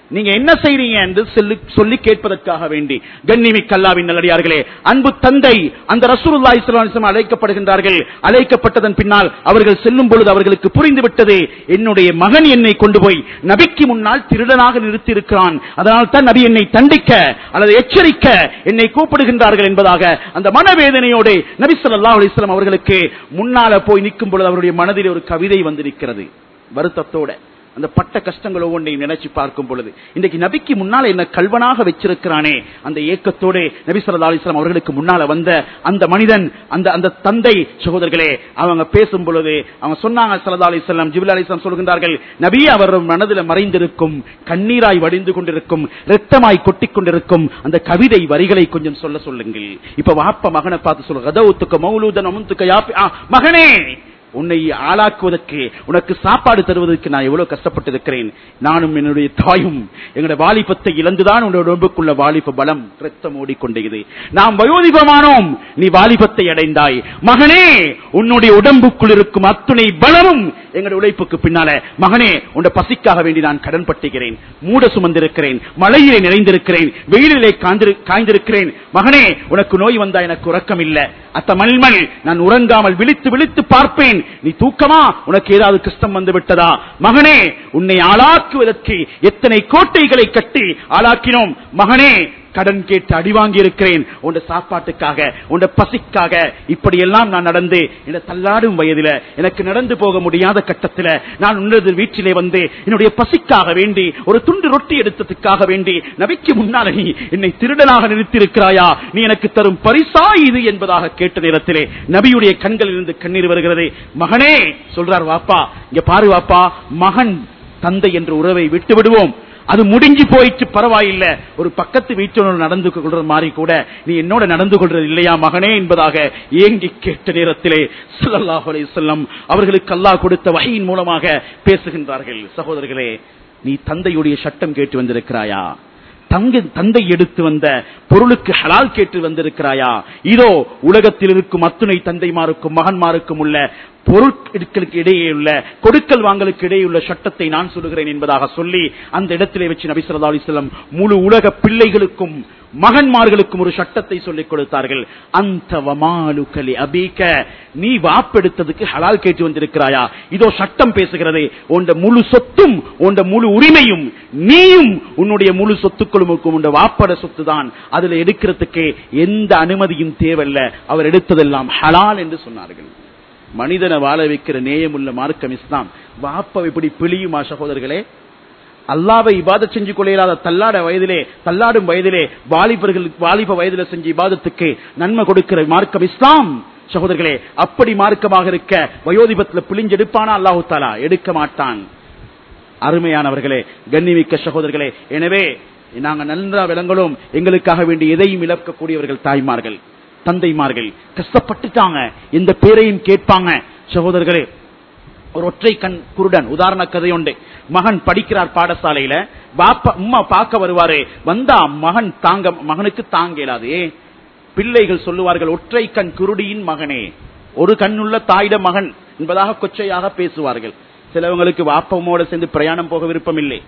நீங்க என்ன செய்றீங்க என்று சொல்லி சொல்லி கேட்பதற்காக வேண்டி கண்ணிமிக் கல்லாவின் நல்லடியார்களே அன்பு தந்தை அந்த ரசூலுல்லா இஸ்லாம் அழைக்கப்படுகின்றார்கள் அழைக்கப்பட்டதன் பின்னால் அவர்கள் செல்லும் பொழுது அவர்களுக்கு புரிந்து விட்டது என்னுடைய மகன் என்னை கொண்டு போய் நபிக்கு முன்னால் திருடனாக நிறுத்தி இருக்கிறான் அதனால் தான் நபி என்னை தண்டிக்க அல்லது எச்சரிக்க என்னை கூப்பிடுகின்றார்கள் என்பதாக அந்த மனவேதனையோடு நபி ஸல்லல்லாஹு அலைஹி வஸல்லம் அவர்களுக்கு முன்னால போய் நிற்கும் பொழுது அவருடைய மனதில் ஒரு கவிதை வந்திருக்கிறது வருத்தத்தோட அந்த பட்ட கஷ்டங்கள் ஒவ்வொன்றையும் நினைச்சு பார்க்கும் பொழுது இன்றைக்கு நபிக்கு முன்னால என்ன கல்வனாக வச்சிருக்கிறானே அந்த ஏக்கத்தோடு நபி ஸல்லல்லாஹு அலைஹி வஸல்லம் அவர்களுக்கு முன்னால வந்த அந்த மனிதன் அந்த அந்த தந்தை சகோதரர்களே அவங்க பேசும் பொழுது அவங்க சொன்னாங்க ஸல்லல்லாஹு அலைஹி வஸல்லம் ஜிப்ரீல் அலைஹிஸ்ஸலாம் சொல்கின்றார்கள் நபி அவர் மனதில் மறைந்திருக்கும் கண்ணீராய் வடிந்து கொண்டிருக்கும் இரத்தமாய் கொட்டிக் கொண்டிருக்கும் அந்த கவிதை வரிகளை கொஞ்சம் சொல்ல சொல்லுங்கள் இப்ப வாப்ப மகனை பார்த்து சொல்லுங்க கதவுத்துக்க மௌலூதன் அமுத்துக்க யாப்பி ஆ, மகனே உன்னை ஆளாக்குவதற்கு உனக்கு சாப்பாடு தருவதற்கு நான் எவ்வளவு கஷ்டப்பட்டிருக்கிறேன் நானும் என்னுடைய தாயும் எங்களுடைய வாலிபத்தை இழந்துதான் உன்னுடைய உடம்புக்குள்ள வாலிப பலம் ரத்தம் ஓடிக்கொண்டது நாம் வயோதிபமானோம் நீ வாலிபத்தை அடைந்தாய் மகனே உன்னுடைய உடம்புக்குள் இருக்கும் அத்துணை பலமும் எங்களுடைய உழைப்புக்கு பின்னால மகனே உன்னை பசிக்காக வேண்டி நான் கடன் பட்டுகிறேன் மூட சுமந்திருக்கிறேன் மழையிலே நிறைந்திருக்கிறேன் வெயிலிலே காய்ந்திரு- காய்ந்திருக்கிறேன் மகனே உனக்கு நோய் வந்தா எனக்கு உறக்கம் இல்ல அத்த மல்மல் நான் உறங்காமல் விழித்து விழித்து பார்ப்பேன் நீ தூக்கமா உனக்கு ஏதாவது கஷ்டம் வந்து விட்டதா மகனே உன்னை ஆளாக்குவதற்கு எத்தனை கோட்டைகளை கட்டி ஆளாக்கினோம் மகனே கடன் கேட்டு அடி வாங்கி இருக்கிறேன் உண்ட சாப்பாட்டுக்காக உண்ட பசிக்காக இப்படி எல்லாம் நான் நடந்து என தள்ளாடும் வயதில எனக்கு நடந்து போக முடியாத கட்டத்தில் நான் உன்னது வீட்டிலே வந்து என்னுடைய பசிக்காக வேண்டி ஒரு துண்டு ரொட்டி எடுத்ததுக்காக வேண்டி நபிக்கு முன்னால நீ என்னை திருடனாக நிறுத்தியிருக்கிறாயா நீ எனக்கு தரும் பரிசா இது என்பதாக கேட்ட நேரத்திலே நபியுடைய கண்களில் இருந்து கண்ணீர் வருகிறது மகனே சொல்றார் வாப்பா இங்க பாரு வாப்பா மகன் தந்தை என்ற உறவை விட்டு விடுவோம் அது முடிஞ்சு போயிட்டு பரவாயில்லை ஒரு பக்கத்து வீட்டோடு நடந்து கொள்ற மாதிரி கூட நீ என்னோட நடந்து கொள்றது இல்லையா மகனே என்பதாக ஏங்கி கேட்ட நேரத்திலே ஸல்லல்லாஹு அலைஹி வஸல்லம் அவர்களுக்கு அல்லாஹ் கொடுத்த வகையின் மூலமாக பேசுகின்றார்கள் சகோதரர்களே நீ தந்தையுடைய சட்டம் கேட்டு வந்திருக்கிறாயா தங்க தந்தை எடுத்து வந்த பொருளுக்கு ஹலால் கேட்டு வந்திருக்கிறாயா இதோ உலகத்தில் இருக்கும் அத்துணை தந்தைமாருக்கும் மகன்மாருக்கும் உள்ள பொருட்களுக்கு இடையே உள்ள கொடுக்கல் வாங்கலுக்கு இடையே உள்ள சட்டத்தை நான் சொல்லுகிறேன் என்பதாக சொல்லி அந்த இடத்திலே வச்சு நபி ஸல்லல்லாஹு அலைஹி வஸல்லம் முழு உலக பிள்ளைகளுக்கும் மகன்மார்களுக்கும் ஒரு சட்டத்தை சொல்லிக் கொடுத்தார்கள் அந்த வமாலுக்கலி அபீக்க நீ வாப்பெடுத்ததுக்கு ஹலால் கேட்டு வந்திருக்கிறாயா இதோ சட்டம் பேசுகிறது உண்ட முழு சொத்தும் உண்ட முழு உரிமையும் நீயும் உன்னுடைய முழு சொத்துக்களுக்கும் உண்ட வாப்பட சொத்து தான் அதுல எடுக்கிறதுக்கு எந்த அனுமதியும் தேவையில்ல அவர் எடுத்ததெல்லாம் ஹலால் என்று சொன்னார்கள் மனிதனை வாழ வைக்கிற நேயமுள்ள மார்க்கம் இஸ்லாம் வாப்ப இப்படி பிழியுமா சகோதரர்களே அல்லாவை இபாதத் செஞ்சு கொள்ளையிலாத தள்ளாட வயதிலே தள்ளாடும் வயதிலே வாலிபர்கள் வாலிப வயதிலே செஞ்ச இபாதத்துக்கு நன்மை கொடுக்கிற மார்க்கம் இஸ்லாம் சகோதரர்களே அப்படி மார்க்கமாக இருக்க வயோதிபத்துல பிழிஞ்செடுப்பானா அல்லாஹு தாலா எடுக்க மாட்டான் அருமையானவர்களே கண்ணிமிக்க சகோதரர்களே எனவே நாங்க நன்றா விளங்களும் எங்களுக்காக வேண்டி எதையும் இழக்கக்கூடியவர்கள் தாய்மார்கள் தந்தைமார்கள் கஷ்டப்பட்டுட்டாங்க எந்த பேரையும் கேட்பாங்க சகோதரர்களே ஒரு ஒற்றை கண் குருடன் உதாரண கதை உண்டு மகன் படிக்கிறார் பாடசாலையில பாப்பா உம்மா பார்க்க வருவாரு வந்தா மகன் தாங்க மகனுக்கு தாங்க இயலாது ஏன்? பிள்ளைகள் சொல்லுவார்கள் ஒற்றை கண் குருடியின் மகனே ஒரு கண்ணுள்ள தாயிட மகன் என்பதாக கொச்சையாக பேசுவார்கள் சிலவங்களுக்கு வாப்பமோட சேர்ந்து பிரயாணம் போக விருப்பம் இல்லை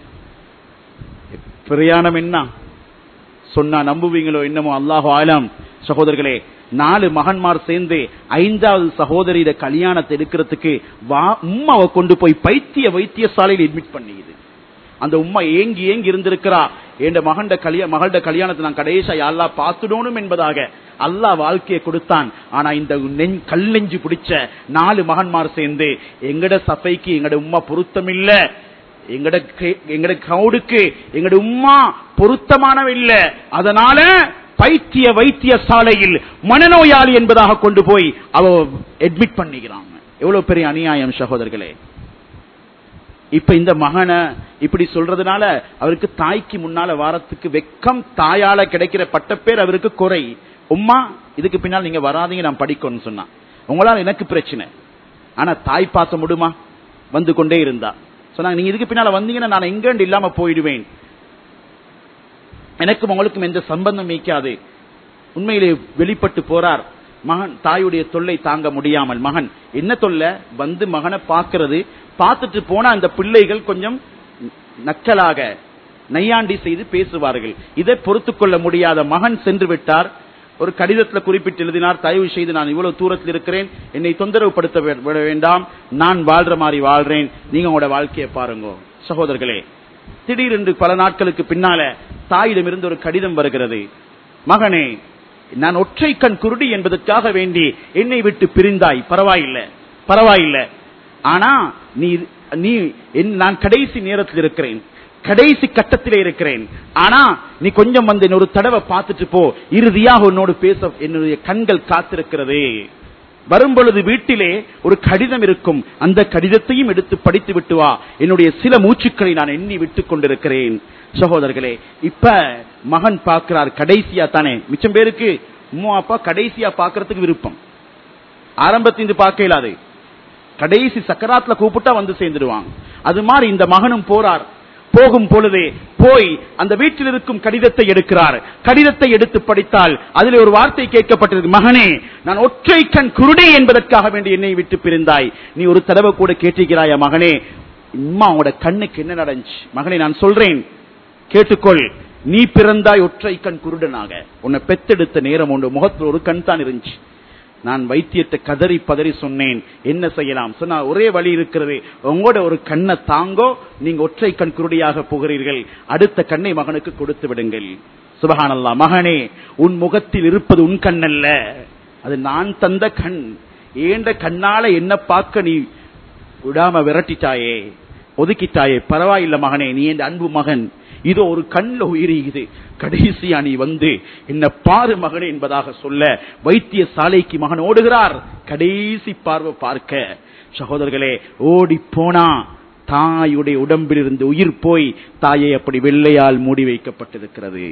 பிரயாணம் என்ன சொன்னா நம்புவீங்களோ என்னமோ அல்லாஹு ஆலம் சகோதரர்களே நாலு மகன்மார் சேர்ந்து ஐந்தாவது சகோதரியிட கல்யாணத்தை எடுக்கிறதுக்கு வா உம்மாவை கொண்டு போய் பைத்திய வைத்தியசாலையில் அட்மிட் பண்ணியுது அந்த உம்மா ஏங்கி ஏங்கி இருந்திருக்கிறா என் மகண்ட கல்யா மகள்ட கல்யாணத்தை நான் கடைசியா யாழ்லா பார்த்துடணும் என்பதாக அல்லாஹ் வாழ்க்கையை கொடுத்தான் ஆனா இந்த நெஞ் கல் நெஞ்சு பிடிச்ச நாலு மகன்மார் சேர்ந்து எங்கட சபைக்கு எங்கட உம்மா பொருத்தம் இல்ல எங்கட கே- எங்கட கவுடுக்கு எங்கட உம்மா பொருத்தமானவ இல்ல அதனால பைத்திய வைத்தியசாலையில் மனநோயாளி என்பதாக கொண்டு போய் அவ அட்மிட் பண்ணிக்கிறாங்க எவ்வளவு பெரிய அநியாயம் சகோதரர்களே இப்ப இந்த மகனை இப்படி சொல்றதுனால அவருக்கு தாய்க்கு முன்னால வாரத்துக்கு வெக்கம் தாயால கிடைக்கிற பட்டப்பேர் அவருக்கு குறை உம்மா இதுக்கு பின்னால் நீங்க வராதீங்க நான் படிக்கணும்னு சொன்னா உங்களால எனக்கு பிரச்சனை ஆனா தாய் பாசம் விடுமா வந்து கொண்டே இருந்தா சொன்னாங்க நீங்க இதுக்கு பின்னால வந்தீங்கன்னா நான் எங்கண்டு இல்லாம போயிடுவேன் எனக்கும் உங்களுக்கும் எந்த சம்பந்தம் வைக்காது உண்மையிலே வெளிப்பட்டு போறார் மகன் தாயுடைய தொல்லை தாங்க முடியாமல் மகன் என்ன தொல்லை வந்து மகனை பார்க்கிறது பார்த்துட்டு போனா அந்த பிள்ளைகள் கொஞ்சம் நக்கலாக நையாண்டி செய்து பேசுவார்கள் இதை பொறுத்துக் கொள்ள முடியாத மகன் சென்று விட்டார் ஒரு கடிதத்தில் குறிப்பிட்டு எழுதினார் தயவு செய்து நான் இவ்வளவு தூரத்தில் இருக்கிறேன் என்னை தொந்தரவு படுத்த வே- விட வேண்டாம் நான் வாழ்ற மாதிரி வாழ்றேன் நீங்க உங்களோட வாழ்க்கையை பாருங்க சகோதரர்களே திடீரென்று பல நாட்களுக்கு பின்னால தாயிடமிருந்து ஒரு கடிதம் வருகிறது மகனே நான் ஒற்றை கண் குருடி என்பதற்காக வேண்டி என்னை விட்டு பிரிந்தாய் பரவாயில்லை பரவாயில்லை ஆனா நீ நீ என்- நான் கடைசி நேரத்தில் இருக்கிறேன் கடைசி கட்டத்திலே இருக்கிறேன் ஆனா நீ கொஞ்சம் வந்து ஒரு தடவை பார்த்துட்டு போ இறுதியாக உன்னோடு பேச என்னுடைய கண்கள் காத்திருக்கிறது வரும்பொழுது வீட்டிலே ஒரு கடிதம் இருக்கும் அந்த கடிதத்தையும் எடுத்து படித்து விட்டு வா என்னுடைய சில மூச்சுக்களை நான் எண்ணி விட்டுக் கொண்டிருக்கிறேன் சகோதரர்களே இப்ப மகன் பார்க்கிறார் கடைசியா தானே மிச்சம் பேருக்கு அம்மா அப்பா கடைசியா பார்க்கறதுக்கு விருப்பம் ஆரம்பத்திலிருந்து பார்க்க இயலாது கடைசி சக்கராத்துல கூப்பிட்டா வந்து சேர்ந்துடுவாங்க அது மாதிரி இந்த மகனும் போறார் போகும் பொழுதே போய் அந்த வீட்டில் இருக்கும் கடிதத்தை எடுக்கிறார் கடிதத்தை எடுத்து படித்தால் அதில் ஒரு வார்த்தை கேட்கப்பட்டிருக்கு மகனே நான் ஒற்றை கண் குருடே என்பதற்காக வேண்டி என்னை விட்டு பிரிந்தாய் நீ ஒரு தடவை கூட கேட்டிருக்கிறாயா மகனே அம்மா உங்களோட கண்ணுக்கு என்ன நடந்துச்சு மகனே நான் சொல்றேன் கேட்டுக்கொள் நீ பிறந்தாய் ஒற்றை கண் குருடனாக உன்னை பெத்தெடுத்த நேரம் உண்டு முகத்தில் ஒரு கண் தான் இருந்துச்சு நான் வைத்தியத்தை கதறி பதறி சொன்னேன் என்ன செய்யலாம் சொன்னா ஒரே வழி இருக்கிறது உங்களோட ஒரு கண்ணை தாங்கோ நீங்க ஒற்றை கண் குருடியாக போகிறீர்கள் அடுத்த கண்ணை மகனுக்கு கொடுத்து விடுங்கள் சுபஹானல்லா மகனே உன் முகத்தில் இருப்பது உன் கண் அல்ல அது நான் தந்த கண் ஏண்ட கண்ணால என்ன பார்க்க நீ விடாம விரட்டிட்டாயே ஒதுக்கிட்டாயே பரவாயில்ல மகனே நீ என் அன்பு மகன் இதோ ஒரு கண்ல உயிரியுது கடைசியா நீ வந்து என்ன பாரு மகனே என்பதாக சொல்ல வைத்திய சாலைக்கு மகன் ஓடுகிறார் கடைசி பார்வை பார்க்க சகோதரர்களே ஓடி போனா தாயுடைய உடம்பிலிருந்து உயிர் போய் தாயை அப்படி வெள்ளையால் மூடி வைக்கப்பட்டிருக்கிறது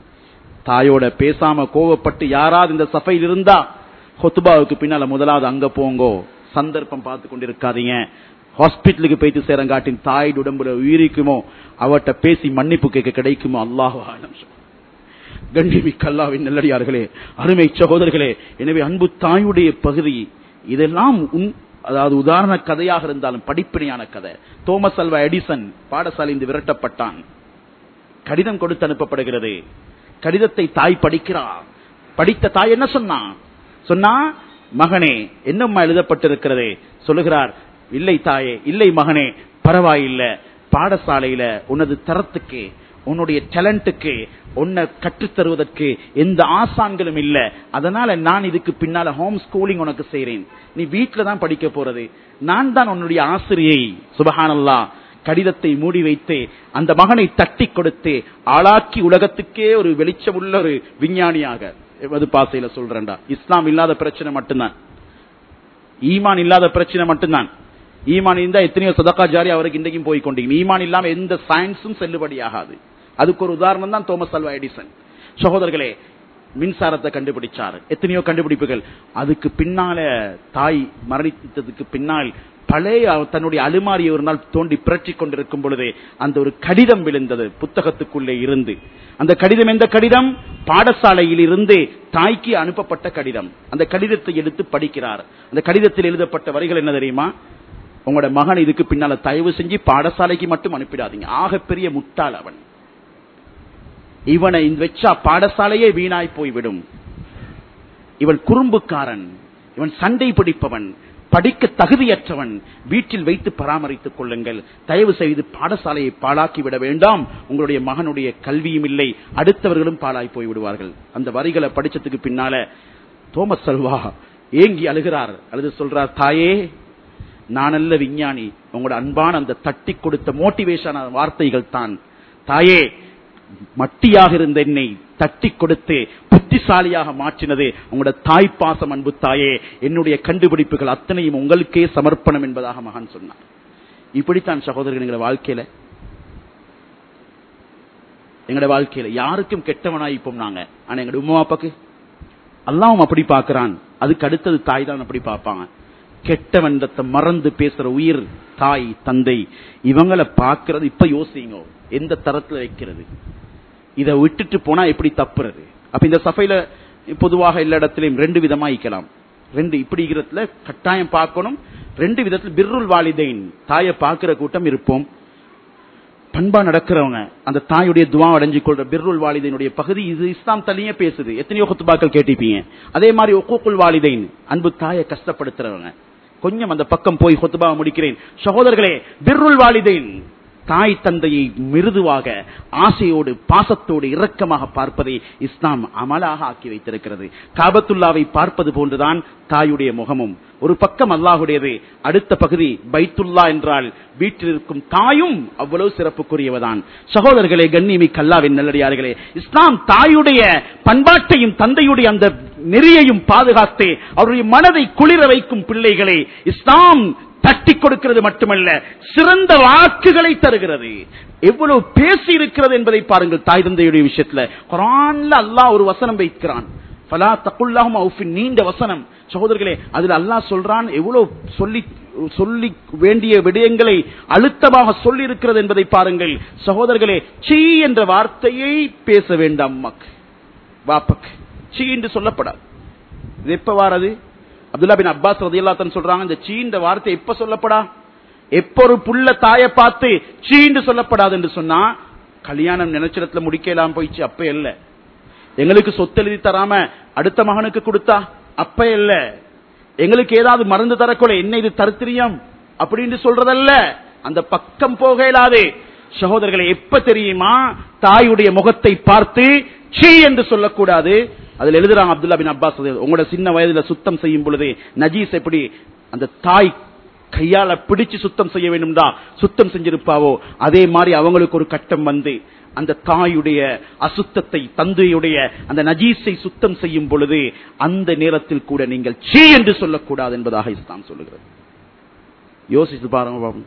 தாயோட பேசாம கோவப்பட்டு யாராவது இந்த சபையில் இருந்தா ஹொத்துபாவுக்கு பின்னால முதலாவது அங்க போங்கோ சந்தர்ப்பம் பார்த்து கொண்டிருக்காதீங்க ஹாஸ்பிட்டலுக்கு போயிட்டு சேரங்காட்டின் தாயின் உடம்புல உயிரிக்குமோ அவட்ட பேசி மன்னிப்பு கேட்க கிடைக்குமோ அல்லாஹ் ஆலம் கண்டிமிக்க அல்லாவின் நல்லடியார்களே அருமை சகோதரர்களே எனவே அன்பு தாயுடைய பகுதி இதெல்லாம் உன் அதாவது உதாரண கதையாக இருந்தாலும் படிப்பினையான கதை தோமஸ் அல்வா எடிசன் பாடசாலைந்து விரட்டப்பட்டான் கடிதம் கொடுத்து அனுப்பப்படுகிறது கடிதத்தை தாய் படிக்கிறார் படித்த தாய் என்ன சொன்னான் சொன்னா மகனே என்னம்மா எழுதப்பட்டிருக்கிறது சொல்லுகிறார் இல்லை தாயே இல்லை மகனே பரவாயில்ல பாடசாலையில உனது தரத்துக்கு உன்னுடைய டேலண்ட்டுக்கு உன்னை கற்றுத் தருவதற்கு எந்த ஆசான்களும் இல்ல அதனால நான் இதுக்கு பின்னால ஹோம் ஸ்கூலிங் உனக்கு செய்றேன் நீ வீட்டுல தான் படிக்க போறது நான் தான் உன்னுடைய ஆசிரியை சுபஹானல்லா கடிதத்தை மூடி வைத்து அந்த மகனை தட்டி கொடுத்து ஆளாக்கி உலகத்துக்கே ஒரு வெளிச்சமுள்ள ஒரு விஞ்ஞானியாக அது பாசையில சொல்றேன்டா இஸ்லாம் இல்லாத பிரச்சனை மட்டும்தான் ஈமான் இல்லாத பிரச்சனை மட்டும்தான் ஈமான் இருந்தா எத்தனையோ சதக்கா ஜாரி அவருக்கு இன்றைக்கும் போய் கொண்டீங்க ஈமான் இல்லாம எந்த சயின்ஸும் செல்லுபடியாகாது அதுக்கு ஒரு உதாரணம் தான் தோமஸ் அல்வா எடிசன் சகோதரர்களே மின்சாரத்தை கண்டுபிடிச்சார் எத்தனையோ கண்டுபிடிப்புகள் அதுக்கு பின்னால தாய் மரணித்ததுக்கு பின்னால் பழைய தன்னுடைய அலுமாரியை ஒரு நாள் தோண்டி புரட்டி கொண்டிருக்கும் பொழுது அந்த ஒரு கடிதம் விழுந்தது புத்தகத்துக்குள்ளே இருந்து அந்த கடிதம் எந்த கடிதம் பாடசாலையில் இருந்து தாய்க்கு அனுப்பப்பட்ட கடிதம் அந்த கடிதத்தை எடுத்து படிக்கிறார் அந்த கடிதத்தில் எழுதப்பட்ட வரிகள் என்ன தெரியுமா உங்களோட மகன் இதுக்கு பின்னால தயவு செஞ்சு பாடசாலைக்கு மட்டும் அனுப்பிடாதீங்க ஆகப்பெரிய முட்டாள் அவன் இவனை வச்சா பாடசாலையே வீணாய் போய்விடும் இவன் குறும்புக்காரன் இவன் சண்டை பிடிப்பவன் படிக்க தகுதியற்றவன் வீட்டில் வைத்து பராமரித்துக் கொள்ளுங்கள் தயவு செய்து பாடசாலையை பாழாக்கி விட வேண்டாம் உங்களுடைய மகனுடைய கல்வியும் இல்லை அடுத்தவர்களும் பாழாய் போய் விடுவார்கள் அந்த வரிகளை படிச்சதுக்கு பின்னால தோமஸ் செல்வா ஏங்கி அழுகிறார் அழுது சொல்றார் தாயே நானல்ல விஞ்ஞானி உங்களோட அன்பான அந்த தட்டி கொடுத்த மோட்டிவேஷன் வார்த்தைகள் தான் தாயே மட்டியாக இருந்த என்னை தட்டி கொடுத்து புத்திசாலியாக மாற்றினது உங்களோட தாய்ப்பாசம் அன்பு தாயே என்னுடைய கண்டுபிடிப்புகள் அத்தனையும் உங்களுக்கே சமர்ப்பணம் என்பதாக மகான் சொன்னார் இப்படித்தான் சகோதரர்கள் எங்களோட வாழ்க்கையில எங்களோட வாழ்க்கையில யாருக்கும் கெட்டவனாய் இப்போம் நாங்க ஆனா எங்களோட உமா அப்பாக்கு அல்லாவும் அப்படி பார்க்கிறான் அதுக்கு அடுத்தது தாய் தான் அப்படி பார்ப்பாங்க கெட்டவன்றத்தை மறந்து பேசுற உயிர் தாய் தந்தை இவங்களை பார்க்கறது இப்ப யோசிங்க எந்த தரத்துல வைக்கிறது இதை விட்டுட்டு போனா எப்படி தப்புறது அப்ப இந்த சபையில பொதுவாக எல்லா இடத்திலையும் ரெண்டு விதமா ஈக்கலாம் ரெண்டு இப்படி இருக்கிறதுல கட்டாயம் பார்க்கணும் ரெண்டு விதத்துல பிர்ருல் வாலிதைன் தாயை பார்க்கிற கூட்டம் இருப்போம் பண்பா நடக்கிறவங்க அந்த தாயுடைய துவா அடைஞ்சு கொள்ற பிர்ருல் வாலிதைனுடைய பகுதி இது இஸ்லாம் தனியே பேசுது எத்தனையோ குத்துபாக்கள் கேட்டிருப்பீங்க அதே மாதிரி ஒக்கூக்குல் வாலிதைன் அன்பு தாயை கஷ்டப்படுத்துறவங்க கொஞ்சம் அந்த பக்கம் போய் கொத்துபா முடிக்கிறேன் சகோதரர்களே பிர்ருல் வாலிதைன் தாய் தந்தையை மிருதுவாக ஆசையோடு பாசத்தோடு இரக்கமாக பார்ப்பதை இஸ்லாம் அமலாக ஆக்கி வைத்திருக்கிறது காபத்துல்லாவை பார்ப்பது போன்றுதான் தாயுடைய முகமும் ஒரு பக்கம் அல்லாஹுடையது அடுத்த பகுதி பைத்துல்லா என்றால் வீட்டில் இருக்கும் தாயும் அவ்வளவு சிறப்புக்குரியவதான் சகோதரர்களே கண்ணியமி கல்லாவின் நல்லடியார்களே இஸ்லாம் தாயுடைய பண்பாட்டையும் தந்தையுடைய அந்த நெறியையும் பாதுகாத்து அவருடைய மனதை குளிர வைக்கும் பிள்ளைகளை இஸ்லாம் தட்டி கொடுக்கிறது மட்டுமல்ல சிறந்த வாக்குகளை தருகிறது எவ்வளவு பேசி இருக்கிறது என்பதை பாருங்கள் தாய் தந்தையுடைய விஷயத்துல குரான்ல அல்லாஹ் ஒரு வசனம் வைக்கிறான் ஃபலா தக்குல்லாஹும் அவுஃபின் நீண்ட வசனம் சகோதரர்களே அதுல அல்லாஹ் சொல்றான் எவ்வளவு சொல்லி சொல்லி வேண்டிய விடயங்களை அழுத்தமாக சொல்லி இருக்கிறது என்பதை பாருங்கள் சகோதரர்களே சீ என்ற வார்த்தையை பேச வேண்டாம் மக் வாப்பக் சீ என்று சொல்லப்படாது இது எப்ப வாரது அப்துல்லா பின் அப்பாஸ் ரதியல்லாத்தன் சொல்றாங்க இந்த சீன்ற வார்த்தை எப்ப சொல்லப்படா எப்ப ஒரு புள்ள தாயை பார்த்து சீண்டு சொல்லப்படாது என்று சொன்னா கல்யாணம் நினைச்சிடத்துல முடிக்கலாம் போயிடுச்சு அப்ப இல்ல எங்களுக்கு சொத்து எழுதி தராம அடுத்த மகனுக்கு கொடுத்தா அப்ப இல்ல எங்களுக்கு ஏதாவது மருந்து தரக்கொள்ள என்ன இது தருத்திரியம் அப்படின்னு சொல்றதல்ல அந்த பக்கம் போக இயலாது சகோதரர்களை எப்ப தெரியுமா தாயுடைய முகத்தை பார்த்து சீ என்று சொல்லக்கூடாது அதுல எழுதுறாங்க அப்துல்லா பின் அப்பாஸ் ரலியல்லாஹு உங்களோட சின்ன வயதுல சுத்தம் செய்யும் பொழுது நஜீஸ் எப்படி அந்த தாய் கையால பிடிச்சு சுத்தம் செய்ய வேண்டும்டா சுத்தம் செஞ்சிருப்பாவோ அதே மாதிரி அவங்களுக்கு ஒரு கட்டம் வந்து அந்த தாயுடைய அசுத்தத்தை தந்தையுடைய அந்த நஜீஸை சுத்தம் செய்யும் பொழுது அந்த நேரத்தில் கூட நீங்கள் சீ என்று சொல்லக்கூடாது என்பதாக இஸ்லாம் சொல்லுகிறது யோசித்து பாருங்க பாபு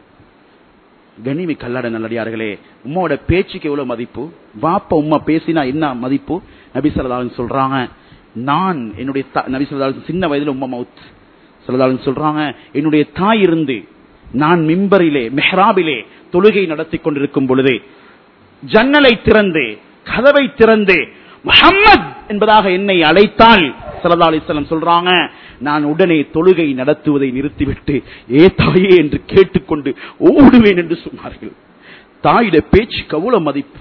கனிமி கல்லாட நல்லடியார்களே உம்மாவோட பேச்சுக்கு எவ்வளவு மதிப்பு வாப்ப உம்மா பேசினா என்ன மதிப்பு நபி சொல்லதாலும் சொல்றாங்க நான் என்னுடைய தா- நபி சொல்லதாலும் சின்ன வயதுல உம்மா மவுத் சொல்லதாலும் சொல்றாங்க என்னுடைய தாய் இருந்து நான் மிம்பரிலே மெஹ்ராபிலே தொழுகை நடத்தி கொண்டிருக்கும் பொழுது ஜன்னலை திறந்து கதவை திறந்து முஹம்மத் என்பதாக என்னை அழைத்தால் சல்லா அலிஸ்லாம் சொல்றாங்க நான் உடனே தொழுகை நடத்துவதை நிறுத்திவிட்டு ஏ தாயே என்று கேட்டுக்கொண்டு ஓடுவேன் என்று சொன்னார்கள் தாயுடைய பேச்சுக்கு அவ்வளவு மதிப்பு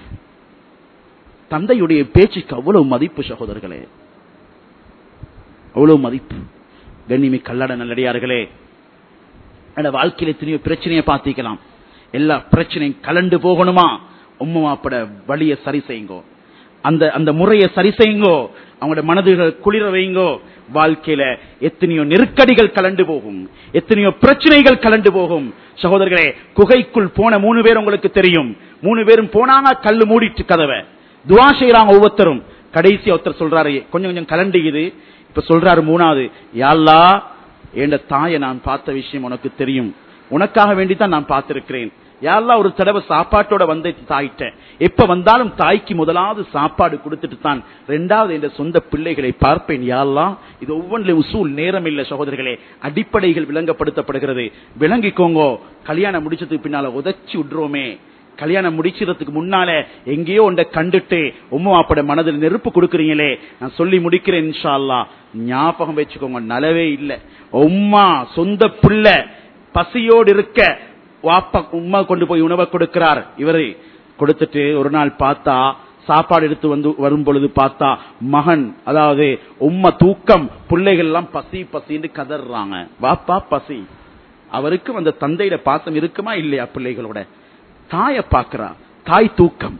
தந்தையுடைய பேச்சுக்கு அவ்வளவு மதிப்பு சகோதரர்களே அவ்வளவு மதிப்பு கண்ணிமி கல்லட நல்லடியார்களே அந்த வாழ்க்கையில எத்தனையோ பிரச்சனையை பார்த்திக்கலாம் எல்லா பிரச்சனையும் கலண்டு போகணுமா உம்மா மாப்பட வழியை சரி செய்யுங்கோ அந்த அந்த முறையை சரி செய்யுங்கோ அவங்களோட மனதுகள் குளிர வைங்கோ வாழ்க்கையில எத்தனையோ நெருக்கடிகள் கலண்டு போகும் எத்தனையோ பிரச்சனைகள் கலண்டு போகும் சகோதரர்களே குகைக்குள் போன மூணு பேர் உங்களுக்கு தெரியும் மூணு பேரும் போனாங்க கல்லு மூடிட்டு கதவை துவா செய்யறாங்க ஒவ்வொருத்தரும் கடைசி ஒருத்தர் சொல்றாரு கொஞ்சம் கொஞ்சம் கலண்டிக்குது இப்ப சொல்றாரு மூணாவது யாழ்லா என் தாயை நான் பார்த்த விஷயம் உனக்கு தெரியும் உனக்காக வேண்டித்தான் நான் பார்த்திருக்கிறேன் யாரெல்லாம் ஒரு தடவை சாப்பாட்டோட வந்து தாயிட்டேன் எப்ப வந்தாலும் தாய்க்கு முதலாவது சாப்பாடு கொடுத்துட்டு தான் ரெண்டாவது என்ற சொந்த பிள்ளைகளை பார்ப்பேன் யாரெல்லாம் இது ஒவ்வொன்றிலும் உசூல் நேரம் இல்ல சகோதரர்களே அடிப்படைகள் விளங்கப்படுத்தப்படுகிறது விளங்கிக்கோங்கோ கல்யாணம் முடிச்சதுக்கு பின்னால உதச்சி விடுறோமே கல்யாணம் முடிக்கிறதுக்கு முன்னால எங்கேயோ ஒன்றை கண்டுட்டு உம்மா அப்பட மனதில் நெருப்பு கொடுக்கறீங்களே நான் சொல்லி முடிக்கிறேன் இன்ஷா அல்லாஹ் ஞாபகம் வச்சுக்கோங்க நலவே இல்ல உம்மா சொந்த பிள்ளை பசியோடு இருக்க வாப்பா உம்மா கொண்டு போய் உணவை கொடுக்கிறார் இவரு கொடுத்துட்டு ஒரு நாள் பார்த்தா சாப்பாடு எடுத்து வந்து வரும் பொழுது பார்த்தா மகன் அதாவது உம்மா தூக்கம் பிள்ளைகள் எல்லாம் பசி பசின்னு கதறாங்க வாப்பா பசி அவருக்கும் அந்த தந்தையிட பாசம் இருக்குமா இல்லையா பிள்ளைகளோட தாய பாக்குறா தாய் தூக்கம்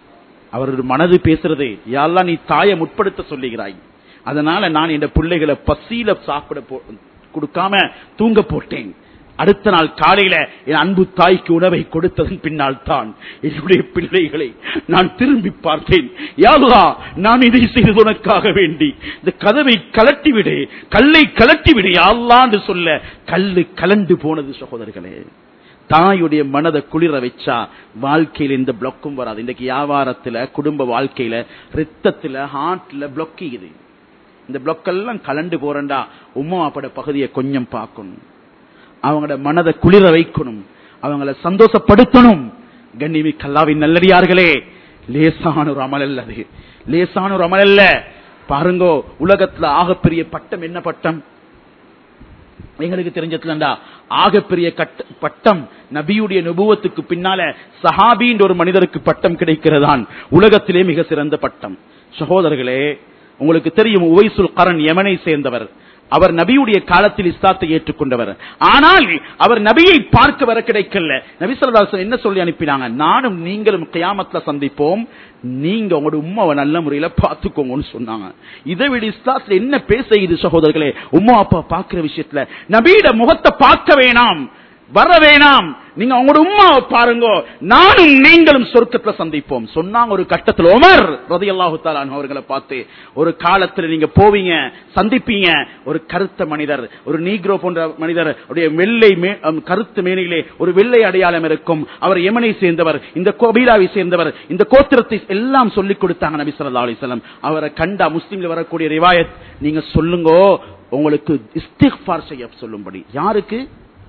அவரது மனது பேசுறது யாரெல்லாம் நீ தாயை முற்படுத்த சொல்லுகிறாய் அதனால நான் இந்த பிள்ளைகளை பசியில சாப்பிட போ- கொடுக்காம தூங்க போட்டேன் அடுத்த நாள் காலையில என் அன்பு தாய்க்கு உணவை கொடுத்ததன் பின்னால் தான் என்னுடைய பிள்ளைகளை நான் திரும்பி பார்த்தேன் யாருலா நான் இதை செய்தது உனக்காக வேண்டி இந்த கதவை கலட்டி விடு கல்லை கலட்டி விடு யாழ்லான்னு சொல்ல கல்லு கலண்டு போனது சகோதரர்களே தாயுடைய மனதை குளிர வச்சா வாழ்க்கையில இந்த பிளக்கும் வராது இன்னைக்கு வியாபாரத்துல குடும்ப வாழ்க்கையில ரத்தத்துல ஹார்ட்ல பிளொக்கிக்குது இந்த பிளொக் எல்லாம் கலண்டு போறண்டா உம்மா அப்பட பகுதியை கொஞ்சம் பார்க்கணும் அவங்களோட மனதை குளிர வைக்கணும் அவங்கள சந்தோஷப்படுத்தணும் கண்ணிமி கல்லாவின் நல்லடியார்களே லேசான ஒரு அமல் அல்ல அது லேசான ஒரு அமல் அல்ல பாருங்கோ உலகத்துல ஆகப்பெரிய பட்டம் என்ன பட்டம் எங்களுக்கு தெரிஞ்சதுலண்டா ஆகப்பெரிய கட்ட பட்டம் நபியுடைய நுபுவத்துக்கு பின்னால சஹாபின்ற ஒரு மனிதருக்கு பட்டம் கிடைக்கிறதான் உலகத்திலே மிக சிறந்த பட்டம் சகோதரர்களே உங்களுக்கு தெரியும் உவைசுல் கரண் யமனை சேர்ந்தவர் அவர் நபியுடைய காலத்தில் இஸ்லாத்தை ஏற்றுக்கொண்டவர் ஆனால் அவர் நபியை பார்க்க வர கிடைக்கல நபி சொல்லதாசன் என்ன சொல்லி அனுப்பினாங்க நானும் நீங்களும் கியாமத்துல சந்திப்போம் நீங்க உங்களோட உமாவை நல்ல முறையில பார்த்துக்கோங்கன்னு சொன்னாங்க இதை விட இஸ்லாத்துல என்ன பேச இது சகோதரர்களே உமா அப்பா பார்க்கிற விஷயத்துல நபியிட முகத்தை பார்க்க வேணாம் வர வேணாம் நீங்க உங்களோட உமாவை பாருங்க நானும் நீங்களும் சொர்க்கத்துல சந்திப்போம் சொன்னாங்க ஒரு கட்டத்தில் உமர் ரதியல்லாஹு தாலான் அவர்களை பார்த்து ஒரு காலத்துல நீங்க போவீங்க சந்திப்பீங்க ஒரு கருத்த மனிதர் ஒரு நீக்ரோ போன்ற மனிதர் உடைய வெள்ளை மே- அம், கருத்து மேனிலே ஒரு வெள்ளை அடையாளம் இருக்கும் அவர் யமனை சேர்ந்தவர் இந்த கோபீலாவை சேர்ந்தவர் இந்த கோத்திரத்தை எல்லாம் சொல்லிக் கொடுத்தாங்க நபி ஸல்லல்லாஹு அலைஹி வஸல்லம் அவரை கண்டா முஸ்லிம்ல வரக்கூடிய ரிவாயத் நீங்க சொல்லுங்க உங்களுக்கு இஸ்திக்ஃபார் செய்ய சொல்லும்படி யாருக்கு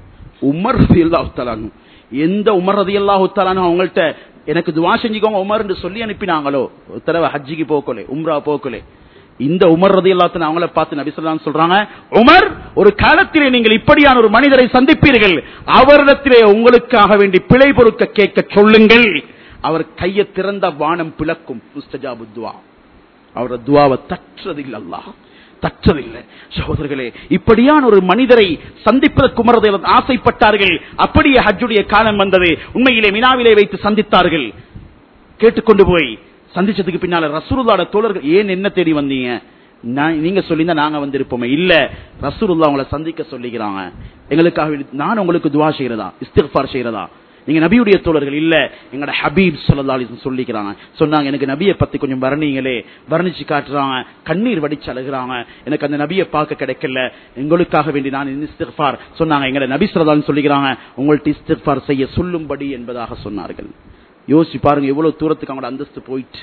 உமர் ரதியல்லாஹு தஆலானு எந்த உமர் ரதியல்லாஹு தஆலானு அவங்கள்ட்ட எனக்கு துவா செஞ்சுக்கோங்க உமர் என்று சொல்லி அனுப்பினாங்களோ ஒரு தடவை ஹஜ்ஜிக்கு போக்கலே உம்ரா போக்கலே இந்த உமர் ரதியல்லாஹு தஆலா அவங்கள பார்த்து நபி ஸல்லல்லாஹு அலைஹி வஸல்லம் சொல்றாங்க உமர் ஒரு காலத்திலே நீங்கள் இப்படியான ஒரு மனிதரை சந்திப்பீர்கள் அவரிடத்திலே உங்களுக்காக வேண்டி பிழை பொறுக்க கேட்க சொல்லுங்கள் அவர் கையை திறந்த வானம் பிளக்கும் முஸ்தஜாபு துவா அவரது துவாவை தற்றதில்லை அல்லாஹ் தற்றதில்லை சகோதரர்களே இப்படியான ஒரு மனிதரை சந்திப்பதற்கு உமரதை ஆசைப்பட்டார்கள் அப்படியே ஹஜ்ஜுடைய காலம் வந்தது உண்மையிலே மினாவிலே வைத்து சந்தித்தார்கள் கேட்டுக்கொண்டு போய் சந்திச்சதுக்கு பின்னால ரசூலுல்லாட தோழர்கள் ஏன் என்ன தேடி வந்தீங்க நான் நீங்க சொல்லியிருந்தா நாங்க வந்திருப்போமே இல்ல ரசூலுல்லா உங்களை சந்திக்க சொல்லிக்கிறாங்க எங்களுக்காக வேண்டி- நான் உங்களுக்கு துவா செய்யறதா இஸ்திக்ஃபார் செய்யறதா நீங்க நபியுடைய தோழர்கள் இல்ல எங்கட ஹபீப் ஸல்லல்லாஹு அலைஹி வஸல்லம் சொல்லிக்கிறாங்க சொன்னாங்க எனக்கு நபியை பத்தி கொஞ்சம் வர்ணிங்களே வர்ணிச்சு காட்டுறாங்க கண்ணீர் வடிச்சு அழுகுறாங்க எனக்கு அந்த நபியை பார்க்க கிடைக்கல எங்களுக்காக வேண்டி நான் இஸ்திக்ஃபார் சொன்னாங்க எங்கட நபி ஸல்லல்லாஹு அலைஹி சொல்லிக்கிறாங்க உங்கள்ட்ட இஸ்திக்ஃபார் செய்ய சொல்லும்படி என்பதாக சொன்னார்கள் யோசிச்சு பாருங்க எவ்வளவு தூரத்துக்கு அவங்களோட அந்தஸ்து போயிட்டு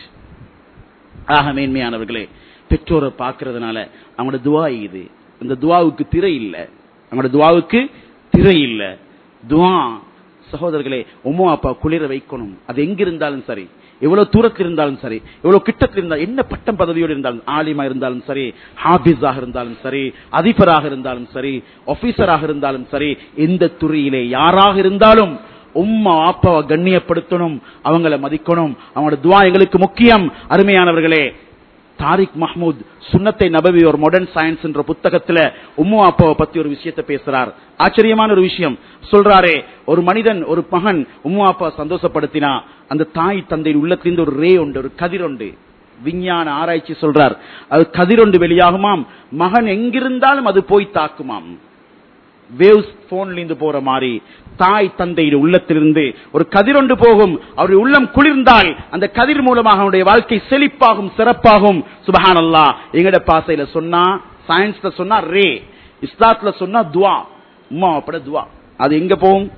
ஆக மேன்மையானவர்களே பெற்றோரை பார்க்கறதுனால அவங்களோட துவா இது அந்த துவாவுக்கு திரை இல்ல அவங்களோட துவாவுக்கு திரை இல்ல துவா சகோதரர்களே உம்மா அப்பா குளிர வைக்கணும் அது எங்க இருந்தாலும் சரி எவ்வளவு தூரத்தில் இருந்தாலும் சரி எவ்வளவு கிட்டத்தில் இருந்தாலும் என்ன பட்டம் பதவியோடு இருந்தாலும் ஆலிமா இருந்தாலும் சரி ஹாபிஸாக இருந்தாலும் சரி அதிபராக இருந்தாலும் சரி ஆபீசராக இருந்தாலும் சரி எந்த துறையிலே யாராக இருந்தாலும் உம்மா அப்பாவை கண்ணியப்படுத்தணும் அவங்கள மதிக்கணும் அவங்களோட துவா எங்களுக்கு முக்கியம் அருமையானவர்களே தாரிக் மஹ்மூத் சுன்னத்தை நபவி ஒரு மாடர்ன் சயின்ஸ் என்ற புத்தகத்துல உம்மு அப்பாவை பத்தி ஒரு விஷயத்தை பேசுறார் ஆச்சரியமான ஒரு விஷயம் சொல்றாரே ஒரு மனிதன் ஒரு மகன் உம்மு அப்பா சந்தோஷப்படுத்தினா அந்த தாய் தந்தையின் உள்ளத்திலிருந்து ஒரு ரே உண்டு ஒரு கதிர் உண்டு விஞ்ஞான ஆராய்ச்சி சொல்றார் அது கதிரொண்டு வெளியாகுமாம் மகன் எங்கிருந்தாலும் அது போய் தாக்குமாம் வேவ்ஸ் போன்ல இருந்து போற மாதிரி தாய் தந்தையின் உள்ளத்திலிருந்து ஒரு கதிரொண்டு போகும் அவருடைய உள்ளம் குளிர்ந்தால் அந்த கதிர் மூலமாக அவனுடைய வாழ்க்கை செழிப்பாகும் சிறப்பாகும் சுபஹான் அல்லா எங்கட பாசையில சொன்னா சயின்ஸ்ல சொன்னா ரே இஸ்லாத்துல சொன்னா துவா உம்மா அப்பட துவா அது எங்க போகும்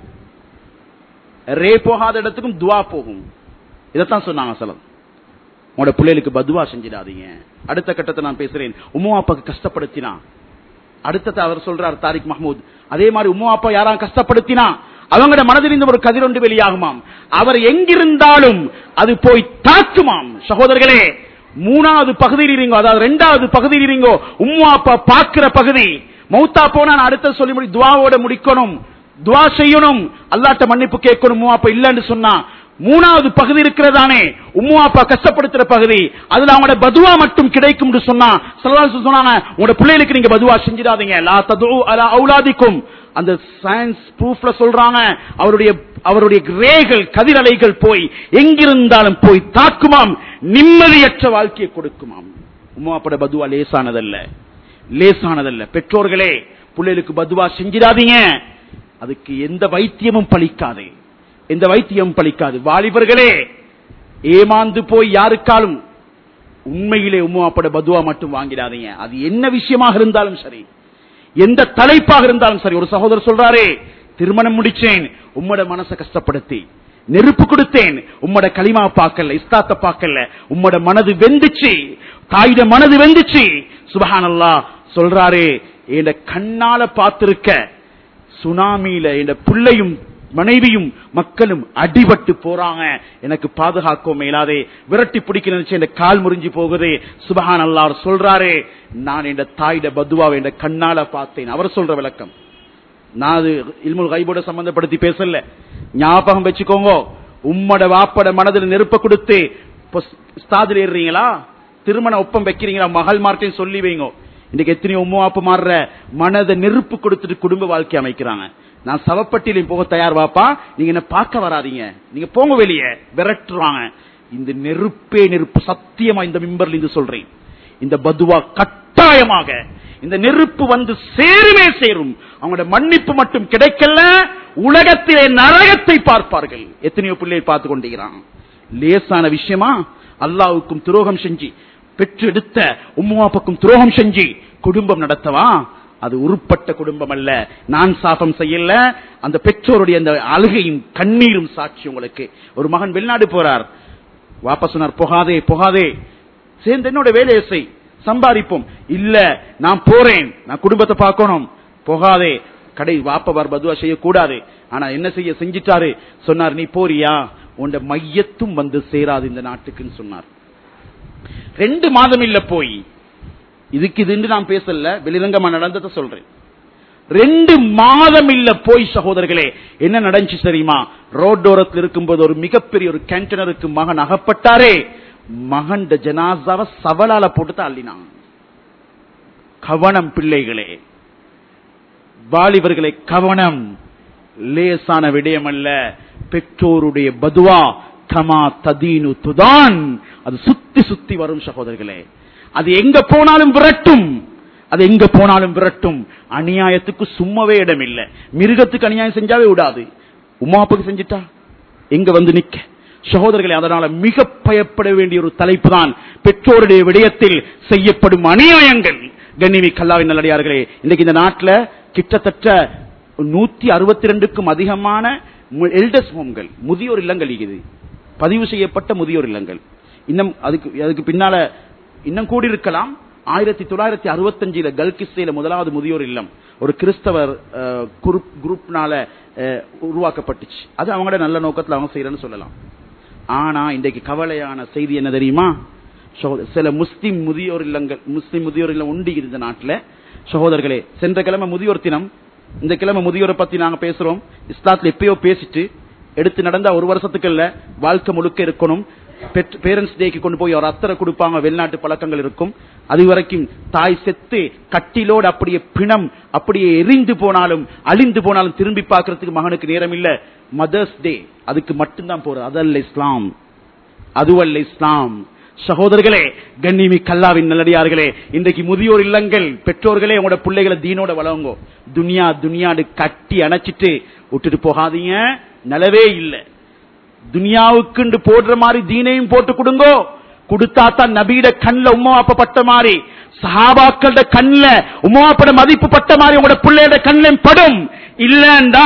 ரே போகாத இடத்துக்கும் துவா போகும் இதைத்தான் சொன்னாங்க சலம் உங்களோட பிள்ளைகளுக்கு பதுவா செஞ்சிடாதீங்க அடுத்த கட்டத்தை நான் பேசுறேன் உம்மா அப்பாக்கு கஷ்டப்படுத்தினா அடுத்தது அவர் சொல்றார் தாரிக் மஹமூத் அதே மாதிரி உம்மா அப்பா யாரும் கஷ்டப்படுத்தினா அவங்களோட மனதிலிருந்து ஒரு கதிரொன்று வெளியாகுமாம் அவர் எங்கிருந்தாலும் அது போய் தாக்குமாம் சகோதரர்களே மூணாவது பகுதியில் இருங்கோ அதாவது ரெண்டாவது பகுதியில் இருங்கோ உம்மா அப்பா பாக்குற பகுதி மௌத்தா போனா நான் அடுத்த சொல்லி முடி துவாவோட முடிக்கணும் துவா செய்யணும் அல்லாட்ட மன்னிப்பு கேட்கணும் உம்மா அப்பா இல்லன்னு சொன்னா மூணாவது பகுதி இருக்கிறதானே உம்மா அப்பா கஷ்டப்படுத்துற பகுதி அதுல அவங்களோட பதுவா மட்டும் கிடைக்கும் சொன்னா சல்லல்லாஹு சொன்னாங்க உங்களோட பிள்ளைகளுக்கு நீங்க பதுவா செஞ்சிடாதீங்க லா ததுஉ அலா அவுலாதிக்கும் அந்த சயின்ஸ் ப்ரூஃப்ல சொல்றாங்க அவருடைய அவருடைய ரேகள் கதிரலைகள் போய் எங்கிருந்தாலும் போய் தாக்குமாம் நிம்மதியற்ற வாழ்க்கையை கொடுக்குமாம் உம்மா அப்பட பதுவா லேசானதல்ல லேசானதல்ல பெற்றோர்களே பிள்ளைகளுக்கு பதுவா செஞ்சிடாதீங்க அதுக்கு எந்த வைத்தியமும் பலிக்காதே எந்த வைத்தியம் பலிக்காது வாலிபர்களே ஏமாந்து போய் யாருக்காலும் உண்மையிலே உம்மாப்பட பதுவா மட்டும் வாங்கிடாதீங்க அது என்ன விஷயமாக இருந்தாலும் சரி எந்த தலைப்பாக இருந்தாலும் சரி ஒரு சகோதரர் சொல்றாரே திருமணம் முடிச்சேன் உம்மோட மனசை கஷ்டப்படுத்தி நெருப்பு கொடுத்தேன் உம்மோட களிமா பார்க்கல இஸ்தாத்த பார்க்கல உம்மோட மனது வெந்துச்சு தாயிட மனது வெந்துச்சு சுபஹானல்லா சொல்றாரே என் கண்ணால பார்த்திருக்க சுனாமியில என் பிள்ளையும் மனைவியும் மக்களும் அடிபட்டு போறாங்க எனக்கு பாதுகாக்கவும் மேலாதே விரட்டி பிடிக்க நினைச்சு என் கால் முறிஞ்சு போகுது சுபஹான் அல்லாஹ் சொல்றாரே நான் என் தாயிட பதுவாவை என் கண்ணால பார்த்தேன் அவர் சொல்ற விளக்கம் நான் அது இல்முல் கைபோட சம்பந்தப்படுத்தி பேசல ஞாபகம் வச்சுக்கோங்க உம்மட வாப்பட மனதில் நெருப்ப கொடுத்து ஸ்தாதில் ஏறுறீங்களா திருமண ஒப்பம் வைக்கிறீங்களா மகள் மார்ட்டையும் சொல்லி வைங்க இன்னைக்கு எத்தனையோ உம்மா அப்ப மாறுற மனதை நெருப்பு கொடுத்துட்டு குடும்ப வாழ்க்கை அமைக்கிறாங்க நான் சவப்பட்டியிலையும் போக தயார் வாப்பா நீங்க என்ன பார்க்க வராதீங்க நீங்க போங்க வெளியே விரட்டுறாங்க இந்த நெருப்பே நெருப்பு சத்தியமா இந்த மிம்பர்ல இருந்து சொல்றேன் இந்த பதுவா கட்டாயமாக இந்த நெருப்பு வந்து சேருமே சேரும் அவங்களோட மன்னிப்பு மட்டும் கிடைக்கல உலகத்திலே நரகத்தை பார்ப்பார்கள் எத்தனையோ பிள்ளையை பார்த்து கொண்டிருக்கிறான் லேசான விஷயமா அல்லாவுக்கும் துரோகம் செஞ்சு பெற்றெடுத்த உம்மாப்பாக்கும் துரோகம் செஞ்சு குடும்பம் நடத்தவா அது உருப்பட்ட குடும்பம் அல்ல நான் சாபம் செய்யல அந்த பெற்றோருடைய அந்த அழுகையும் கண்ணீரும் சாட்சி உங்களுக்கு ஒரு மகன் வெளிநாடு போறார் வாபஸ் சொன்னார் போகாதே போகாதே சேர்ந்து என்னோட வேலையை செய் சம்பாதிப்போம் இல்ல நான் போறேன் நான் குடும்பத்தை பார்க்கணும் போகாதே கடை வாப்பவர் பதுவா செய்யக்கூடாது ஆனா என்ன செய்ய செஞ்சிட்டாரு சொன்னார் நீ போறியா உண்ட மையத்தும் வந்து சேராது இந்த நாட்டுக்குன்னு சொன்னார் ரெண்டு மாதம் இல்ல போய் இதுக்கு இது நான் பேசல வெளிரங்கமா நடந்ததை சொல்றேன் ரெண்டு மாதம் இல்ல போய் சகோதரர்களே என்ன நடந்துச்சு தெரியுமா ரோட்டோரத்தில் இருக்கும்போது ஒரு மிகப்பெரிய ஒரு கேண்டனருக்கு மகன் அகப்பட்டாரே மகன் ஜனாசாவை சவலால போட்டு தான் அள்ளினான் கவனம் பிள்ளைகளே வாலிபர்களை கவனம் லேசான விடயம் அல்ல பெற்றோருடைய பதுவா கமா ததீனு துதான் அது சுத்தி சுத்தி வரும் சகோதரர்களே அது எங்க போனாலும் விரட்டும் அது எங்க போனாலும் விரட்டும் அநியாயத்துக்கு சும்மாவே இடம் இல்ல மிருகத்துக்கு அநியாயம் செஞ்சாவே விடாது உமாப்புக்கு செஞ்சிட்டா எங்க வந்து நிக்க சகோதரர்களே அதனால மிக பயப்பட வேண்டிய ஒரு தலைப்பு தான் பெற்றோருடைய விடயத்தில் செய்யப்படும் அநியாயங்கள் கண்ணிமி கல்லாவின் நல்லடியார்களே இன்னைக்கு இந்த நாட்டில் கிட்டத்தட்ட நூத்தி அறுபத்தி ரெண்டுக்கும் அதிகமான எல்டர்ஸ் ஹோம்கள் முதியோர் இல்லங்கள் இது பதிவு செய்யப்பட்ட முதியோர் இல்லங்கள் இன்னும் அதுக்கு அதுக்கு பின்னால இன்னும் கூடி இருக்கலாம் ஆயிரத்தி தொள்ளாயிரத்தி அறுபத்தஞ்சில கல்கிஸ்தையில முதலாவது முதியோர் இல்லம் ஒரு கிறிஸ்தவர் குரூப் குரூப்னால உருவாக்கப்பட்டுச்சு அது அவங்களோட நல்ல நோக்கத்தில் அவங்க செய்யறன்னு சொல்லலாம் ஆனா இன்றைக்கு கவலையான செய்தி என்ன தெரியுமா சில முஸ்லிம் முதியோர் இல்லங்கள் முஸ்லிம் முதியோர் இல்லம் உண்டு இந்த நாட்டில் சகோதரர்களே சென்ற கிழமை முதியோர் தினம் இந்த கிழமை முதியோரை பத்தி நாங்க பேசுறோம் இஸ்லாத்துல எப்பயோ பேசிட்டு எடுத்து நடந்தா ஒரு வருஷத்துக்கு இல்ல வாழ்க்கை முழுக்க இருக்கணும் பேரண்ட்ஸ் டேக்கு கொண்டு போய் ஒரு அத்தரை கொடுப்பாங்க வெளிநாட்டு பழக்கங்கள் இருக்கும் அது வரைக்கும் தாய் செத்து கட்டிலோடு அப்படியே பிணம் அப்படியே எரிந்து போனாலும் அழிந்து போனாலும் திரும்பி பார்க்கறதுக்கு மகனுக்கு நேரம் இல்ல மதர்ஸ் டே அதுக்கு மட்டும்தான் போறது அதல்ல இஸ்லாம் அதுவல்ல இஸ்லாம் சகோதரர்களே கண்ணிமி கல்லாவின் நல்லடியார்களே இன்றைக்கு முதியோர் இல்லங்கள் பெற்றோர்களே உங்களோட பிள்ளைகளை தீனோட வளவுங்கோ துனியா துனியாடு கட்டி அணைச்சிட்டு விட்டுட்டு போகாதீங்க நலவே இல்லை துனியாவுக்கு போடுற மாதிரி தீனையும் போட்டு கொடுங்கோ கொடுத்தா தான் நபீட கண்ல உமாப்ப பட்ட மாதிரி சஹாபாக்களோட கண்ல உமாப்பட மதிப்பு பட்ட மாதிரி உங்களோட பிள்ளையோட கண்ணிலும் படும் இல்லண்டா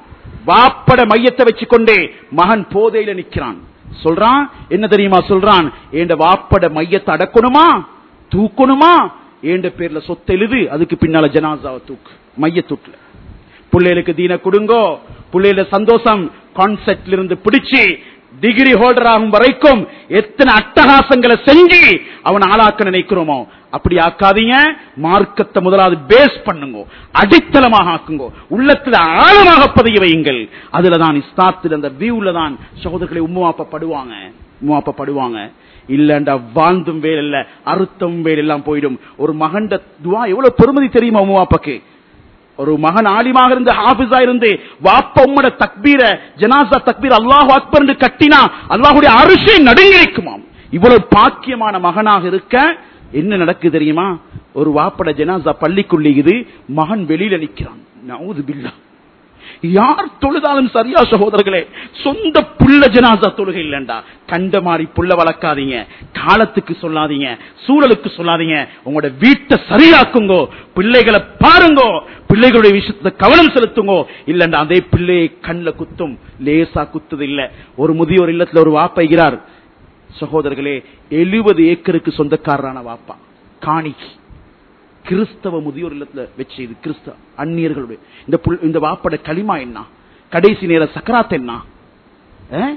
வாப்பட மையத்தை வச்சுக்கொண்டே மகன் போதையில நிக்கிறான் சொல்றான் என்ன தெரியுமா சொல்றான் என் வாப்பட மையத்தை அடக்கணுமா தூக்கணுமா ஏண்ட பேர்ல சொத்து எழுது அதுக்கு பின்னால ஜனாசாவை தூக்கு மைய தூக்கல பிள்ளைகளுக்கு தீன கொடுங்கோ பிள்ளைகள சந்தோஷம் கான்செப்ட்ல இருந்து பிடிச்சு டிகிரி ஹோல்டர் ஆகும் வரைக்கும் எத்தனை அட்டகாசங்களை செஞ்சு அவன் ஆளாக்க நினைக்கிறோமோ அப்படி ஆக்காதீங்க மார்க்கத்தை முதலாவது பேஸ் பண்ணுங்க அடித்தளமாக ஆக்குங்க உள்ளத்துல ஆழமாக பதிய வையுங்கள் அதுலதான் இஸ்தாத்தில் அந்த வியூல தான் சகோதரர்களை உம்மாப்பப்படுவாங்க உம்மாப்பப்படுவாங்க இல்லண்டா வாழ்ந்தும் வேல் இல்ல அறுத்தம் வேல் எல்லாம் போயிடும் ஒரு மகண்ட துவா எவ்வளவு பெருமதி தெரியுமா உம்மாப்பாக்கு ஒரு மகன் ஆலிமாக இருந்து ஹாபிஸா இருந்து வாப்ப உம்மட தக்பீர ஜனாசா தக்பீர் அல்லாஹ் அக்பர் என்று கட்டினா அல்லாஹுடைய அரிசை நடுங்கிக்குமாம் இவ்வளவு பாக்கியமான மகனாக இருக்க என்ன நடக்கு தெரியுமா ஒரு வாப்பட ஜனாசா பள்ளிக்குள்ளிக்குது மகன் வெளியில நிக்கிறான் நவுது பில்லா யார் தொழுதாலும் சரியா சகோதரர்களே சொந்த புள்ள ஜனாசா தொழுகை இல்லண்டா கண்ட மாதிரி புள்ள வளர்க்காதீங்க காலத்துக்கு சொல்லாதீங்க சூழலுக்கு சொல்லாதீங்க உங்களோட வீட்டை சரியாக்குங்கோ பிள்ளைகளை பாருங்கோ பிள்ளைகளுடைய விஷயத்துல கவனம் செலுத்துங்கோ இல்லண்டா அதே பிள்ளையை கண்ணில் குத்தும் லேசா குத்துது இல்ல ஒரு முதியோர் இல்லத்துல ஒரு வாப்பைகிறார் சகோதரர்களே எழுபது ஏக்கருக்கு சொந்தக்காரரான வாப்பா காணிக்கு கிறிஸ்தவ முதியோர் இல்லத்துல வச்சு இது கிறிஸ்தவ அந்நியர்களுடைய இந்த இந்த வாப்பட களிமா என்ன கடைசி நேர சக்கராத் என்ன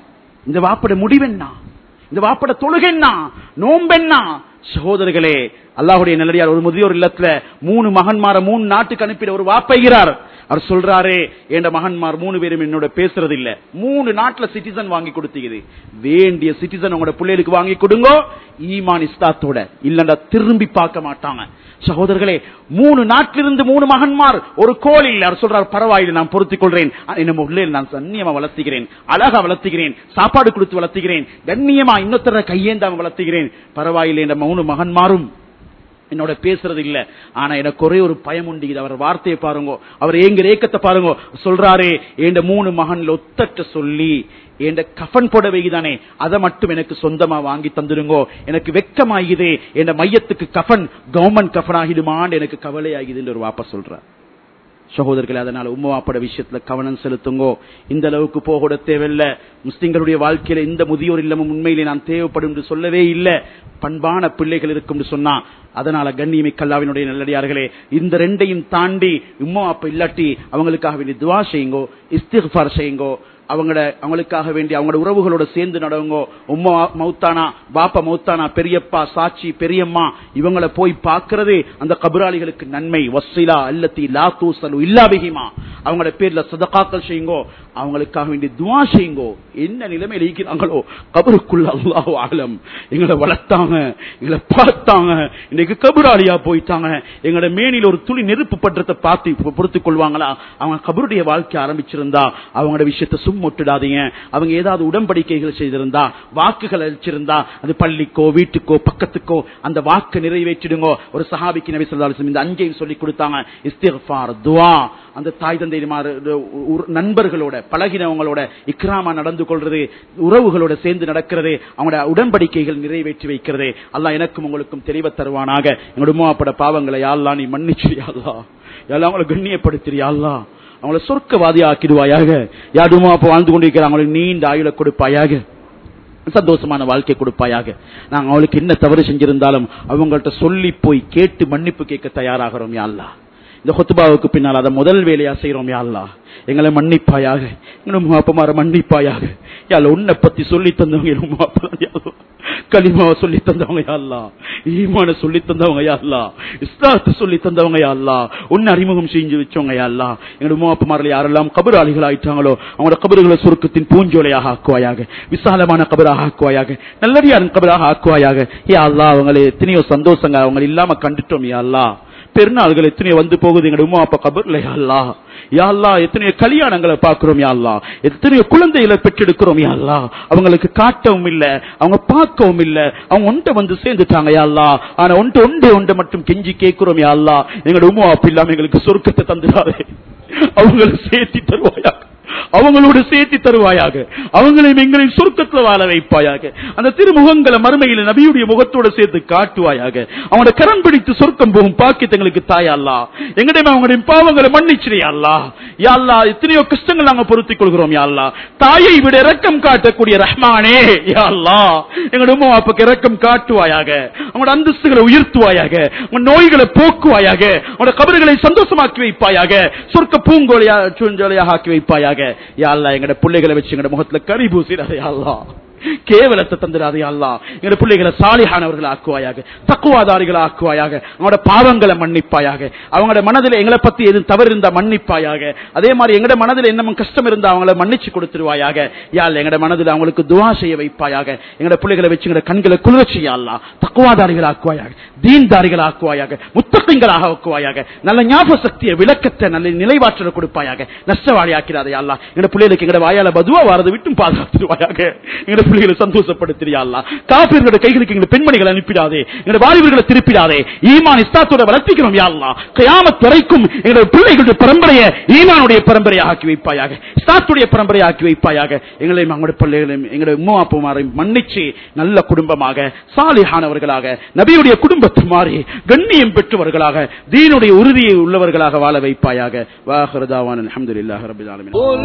இந்த வாப்பட முடிவென்ன இந்த வாப்பட தொழுகை என்ன நோம்பென்னா சகோதரர்களே அல்லாஹுடைய நல்லடியார் ஒரு முதியோர் இல்லத்துல மூணு மகன்மார மூணு நாட்டுக்கு அனுப்பிட ஒரு வாப்பைகிறார் அவர் சொல்றாரே என் மகன்மார் மூணு பேரும் என்னோட பேசுறது இல்ல மூணு நாட்டுல சிட்டிசன் வாங்கி கொடுத்தீங்க வேண்டிய சிட்டிசன் உங்களோட பிள்ளைகளுக்கு வாங்கி கொடுங்க ஈமான் இஸ்தாத்தோட இல்லண்டா திரும்பி பார்க்க மாட்டாங்க சகோதரர்களே மூணு நாட்டிலிருந்து மூணு மகன்மார் ஒரு கோல் இல்ல அவர் சொல்றார் பரவாயில்லை நான் பொருத்திக் கொள்றேன் என்ன உள்ளே நான் சன்னியமா வளர்த்துகிறேன் அழகா வளர்த்துகிறேன் சாப்பாடு கொடுத்து வளர்த்துகிறேன் கண்ணியமா இன்னொருத்தர கையேந்தாம வளர்த்துகிறேன் பரவாயில்லை என்ற மூணு மகன்மாரும் என்னோட பேசுறது இல்ல ஆனா எனக்கு ஒரே ஒரு பயம் உண்டு இது அவர் வார்த்தையை பாருங்க அவர் எங்க ஏக்கத்தை பாருங்க சொல்றாரே என் மூணு மகன்ல ஒத்தட்ட சொல்லி என் கஃபன் புடவை தானே அதை மட்டும் எனக்கு சொந்தமா வாங்கி தந்துருங்கோ எனக்கு வெக்கமாகுதே என் மையத்துக்கு கஃபன் கவர்மெண்ட் கஃபன் ஆகிடுமான்னு எனக்கு கவலை ஆகுதுன்னு ஒரு வாப்பா சொல்றார் சகோதரர்களே அதனால உம்மவாப்பட விஷயத்துல கவனம் செலுத்துங்கோ இந்த அளவுக்கு போக தேவையில்ல முஸ்லிம்களுடைய வாழ்க்கையில இந்த முதியோர் இல்லமும் உண்மையிலே நான் தேவைப்படும் என்று சொல்லவே இல்லை பண்பான பிள்ளைகள் இருக்கும் சொன்னா அதனால கண்ணியமை கல்லாவினுடைய நல்லடியார்களே இந்த ரெண்டையும் தாண்டி உம்மா அப்ப இல்லாட்டி அவங்களுக்காக வேண்டி துவா செய்யுங்கோ இஸ்திஃபார் செய்யுங்கோ அவங்களோட அவங்களுக்காக வேண்டி அவங்களோட உறவுகளோட சேர்ந்து நடவுங்க உம்மா மௌத்தானா பாப்பா மௌத்தானா பெரியப்பா சாட்சி பெரியம்மா இவங்கள போய் பார்க்கறதே அந்த கபராளிகளுக்கு நன்மை வசிலா அல்லத்தி லா தூசலு இல்லாபிகிமா அவங்களோட பேர்ல சதகாக்கள் செய்யுங்கோ அவங்களுக்காக வேண்டி துவா செய்யுங்கோ என்ன நிலைமையில் இருக்கிறாங்களோ கபருக்குள்ள அல்லாஹ் ஆலம் எங்களை வளர்த்தாங்க எங்களை பார்த்தாங்க இன்னைக்கு கபராளியா போயிட்டாங்க எங்களோட மேனில ஒரு துளி நெருப்பு பற்றத்தை பார்த்து பொறுத்துக் கொள்வாங்களா அவங்க கபருடைய வாழ்க்கை ஆரம்பிச்சிருந்தா அவங்களோட விஷயத்தை சும்மொட்டுடாதீங்க அவங்க ஏதாவது உடன்படிக்கைகள் செய்திருந்தா வாக்குகள் அளிச்சிருந்தா அது பள்ளிக்கோ வீட்டுக்கோ பக்கத்துக்கோ அந்த வாக்கு நிறைவேற்றிடுங்க ஒரு சஹாபிக்கு நபி சொல்லி இந்த அஞ்சையும் சொல்லி கொடுத்தாங்க இஸ்திஃபார் துவா அந்த தாய் தந்தை நண்பர்களோட பழகினவங்களோட இக்ராமா நடந்து கொள்றது உறவுகளோட சேர்ந்து நடக்கிறது அவங்களோட உடன்படிக்கைகள் நிறைவேற்றி வைக்கிறது அல்லாஹ் எனக்கும் உங்களுக்கும் தெளிவ தருவானாக எங்களோட உமாப்பட பாவங்களை யாழ்லா நீ மன்னிச்சிரியாள்லா எல்லாம் அவங்களை கண்ணியப்படுத்திரியாள்லா அவங்கள சொர்க்கவாதி ஆக்கிடுவாயாக யாருமா அப்ப வாழ்ந்து கொண்டிருக்கிற அவங்களுக்கு நீண்ட ஆயுள கொடுப்பாயாக சந்தோஷமான வாழ்க்கை கொடுப்பாயாக நாங்க அவளுக்கு என்ன தவறு செஞ்சிருந்தாலும் அவங்கள்ட்ட சொல்லி போய் கேட்டு மன்னிப்பு கேட்க தயாராகிறோம் யாழ்லா இந்த ஹொத்துபாவுக்கு பின்னால் அதை முதல் வேலையா செய்யறோம் யாழ்லா எங்களை மன்னிப்பாயாக எங்களும் அப்பமார மன்னிப்பாயாக யாழ் உன்னை பத்தி சொல்லி தந்தவங்க களிமாவை சொல்லி தந்தவங்க யாழ்லா ஈமான சொல்லி தந்தவங்க யாழ்லா இஸ்லாத்தை சொல்லி தந்தவங்க யாழ்லா உன்னை அறிமுகம் செஞ்சு வச்சவங்க யாழ்லா எங்களோட உமாப்பமாரில் யாரெல்லாம் கபராளிகள் ஆயிட்டாங்களோ அவங்களோட கபறுகளை சுருக்கத்தின் பூஞ்சோலையாக ஆக்குவாயாக விசாலமான கபராக ஆக்குவாயாக நல்லடியாரின் கபராக ஆக்குவாயாக ஏ அல்லா அவங்களை எத்தனையோ சந்தோஷங்க அவங்க இல்லாம கண்டுட்டோம் யாழ்லா பெருநாள்கள் எத்தனையோ வந்து போகுது எங்க உமா அப்பா கபர்ல யாழ்லா யாழ்லா எத்தனையோ கல்யாணங்களை பார்க்கிறோம் யாழ்லா எத்தனையோ குழந்தைகளை பெற்றெடுக்கிறோம் யாழ்லா அவங்களுக்கு காட்டவும் இல்ல அவங்க பார்க்கவும் இல்ல அவங்க ஒன்றை வந்து சேர்ந்துட்டாங்க யாழ்லா ஆனா ஒன்று ஒன்றே ஒன்றை மட்டும் கெஞ்சி கேட்கிறோம் யாழ்லா எங்களோட உமா அப்பா இல்லாம எங்களுக்கு சொருக்கத்தை தந்துடாதே அவங்களுக்கு சேர்த்தி தருவாயா அவங்களோடு சேர்த்து தருவாயாக அவங்களையும் எங்களையும் சுருக்கத்துல வாழ வைப்பாயாக அந்த திருமுகங்களை மறுமையில நபியுடைய முகத்தோட சேர்த்து காட்டுவாயாக அவனோட கரம் பிடித்து சொர்க்கம் போகும் பாக்கியத்தங்களுக்கு தாயல்லா எங்கடையும் அவங்களுடைய பாவங்களை மன்னிச்சிரியாள்லா யாழ்லா எத்தனையோ கஷ்டங்கள் நாங்க பொருத்திக் கொள்கிறோம் யாழ்லா தாயை விட இரக்கம் காட்டக்கூடிய ரஹ்மானே யாழ்லா எங்களோட உமா அப்பாக்கு இரக்கம் காட்டுவாயாக அவங்களோட அந்தஸ்துகளை உயர்த்துவாயாக உங்க நோய்களை போக்குவாயாக அவனோட கபறுகளை சந்தோஷமாக்கி வைப்பாயாக சொர்க்க பூங்கோலையா சூஞ்சோலையாக ஆக்கி வைப்பாயாக யாழ்லா எங்கட பிள்ளைகளை வச்சு எங்கட முகத்துல கறி பூசிடாத யாழ்லா கேவலத்தை தந்துடாதே அல்லா எங்க பிள்ளைகளை சாலிஹானவர்கள் ஆக்குவாயாக தக்குவாதாரிகள் ஆக்குவாயாக அவங்களோட பாவங்களை மன்னிப்பாயாக அவங்களோட மனதில் எங்களை பத்தி எது தவறு இருந்தா மன்னிப்பாயாக அதே மாதிரி எங்கட மனதில் என்ன கஷ்டம் இருந்தா அவங்கள மன்னிச்சு கொடுத்துருவாயாக யாழ் எங்கட மனதில் அவங்களுக்கு துவா செய்ய வைப்பாயாக எங்கட பிள்ளைகளை வச்சு எங்கட கண்களை குளிர்ச்சியாள்லா தக்குவாதாரிகள் ஆக்குவாயாக தீன்தாரிகள் ஆக்குவாயாக முத்தகங்களாக ஆக்குவாயாக நல்ல ஞாபக சக்தியை விளக்கத்தை நல்ல நிலைவாற்றல் கொடுப்பாயாக நஷ்டவாளி ஆக்கிறாதே அல்லா எங்கட பிள்ளைகளுக்கு எங்கட வாயால பதுவா வாரது விட்டும் பாதுகாத்துருவாயாக எங்கட பிள்ளைகளை சந்தோஷப்படுத்தியா காப்பீர்களோட கைகளுக்கு எங்க பெண்மணிகளை அனுப்பிடாதே எங்க வாலிபர்களை திருப்பிடாதே ஈமான் இஸ்தாத்தோட வளர்த்திக்கிறோம் யாழ்லா கயாமத் வரைக்கும் எங்களுடைய பிள்ளைகளுடைய பரம்பரையை ஈமானுடைய பரம்பரையை ஆக்கி வைப்பாயாக இஸ்தாத்துடைய பரம்பரையை ஆக்கி வைப்பாயாக எங்களையும் அவங்களுடைய பிள்ளைகளையும் எங்களுடைய உம்மா அப்புமாரையும் மன்னிச்சு நல்ல குடும்பமாக சாலிஹானவர்களாக நபியுடைய குடும்பத்தை மாறி கண்ணியம் பெற்றவர்களாக தீனுடைய உறுதியை உள்ளவர்களாக வாழ வைப்பாயாக வாஹரதாவான் அலமதுல்லாஹ் ரபில் ஆலமின் قل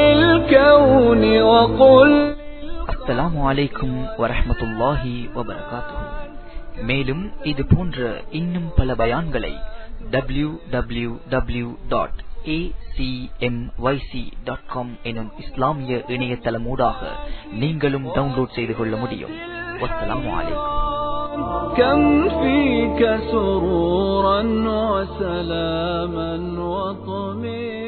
للكون وقل அஸ்ஸலாமு அலைக்கும் வரஹ்மத்துல்லாஹி வபரகாத்துஹு மேலும் இது போன்ற இன்னும் பல பயான்களை டபிள்யூ டபிள்யூ டபிள்யூ டாட் எனும் இஸ்லாமிய இணையதளமூடாக நீங்களும் டவுன்லோட் செய்து கொள்ள முடியும் வஸ்ஸலாமு அலைக்கும் كم فيك سرورا وسلاما وطمئنا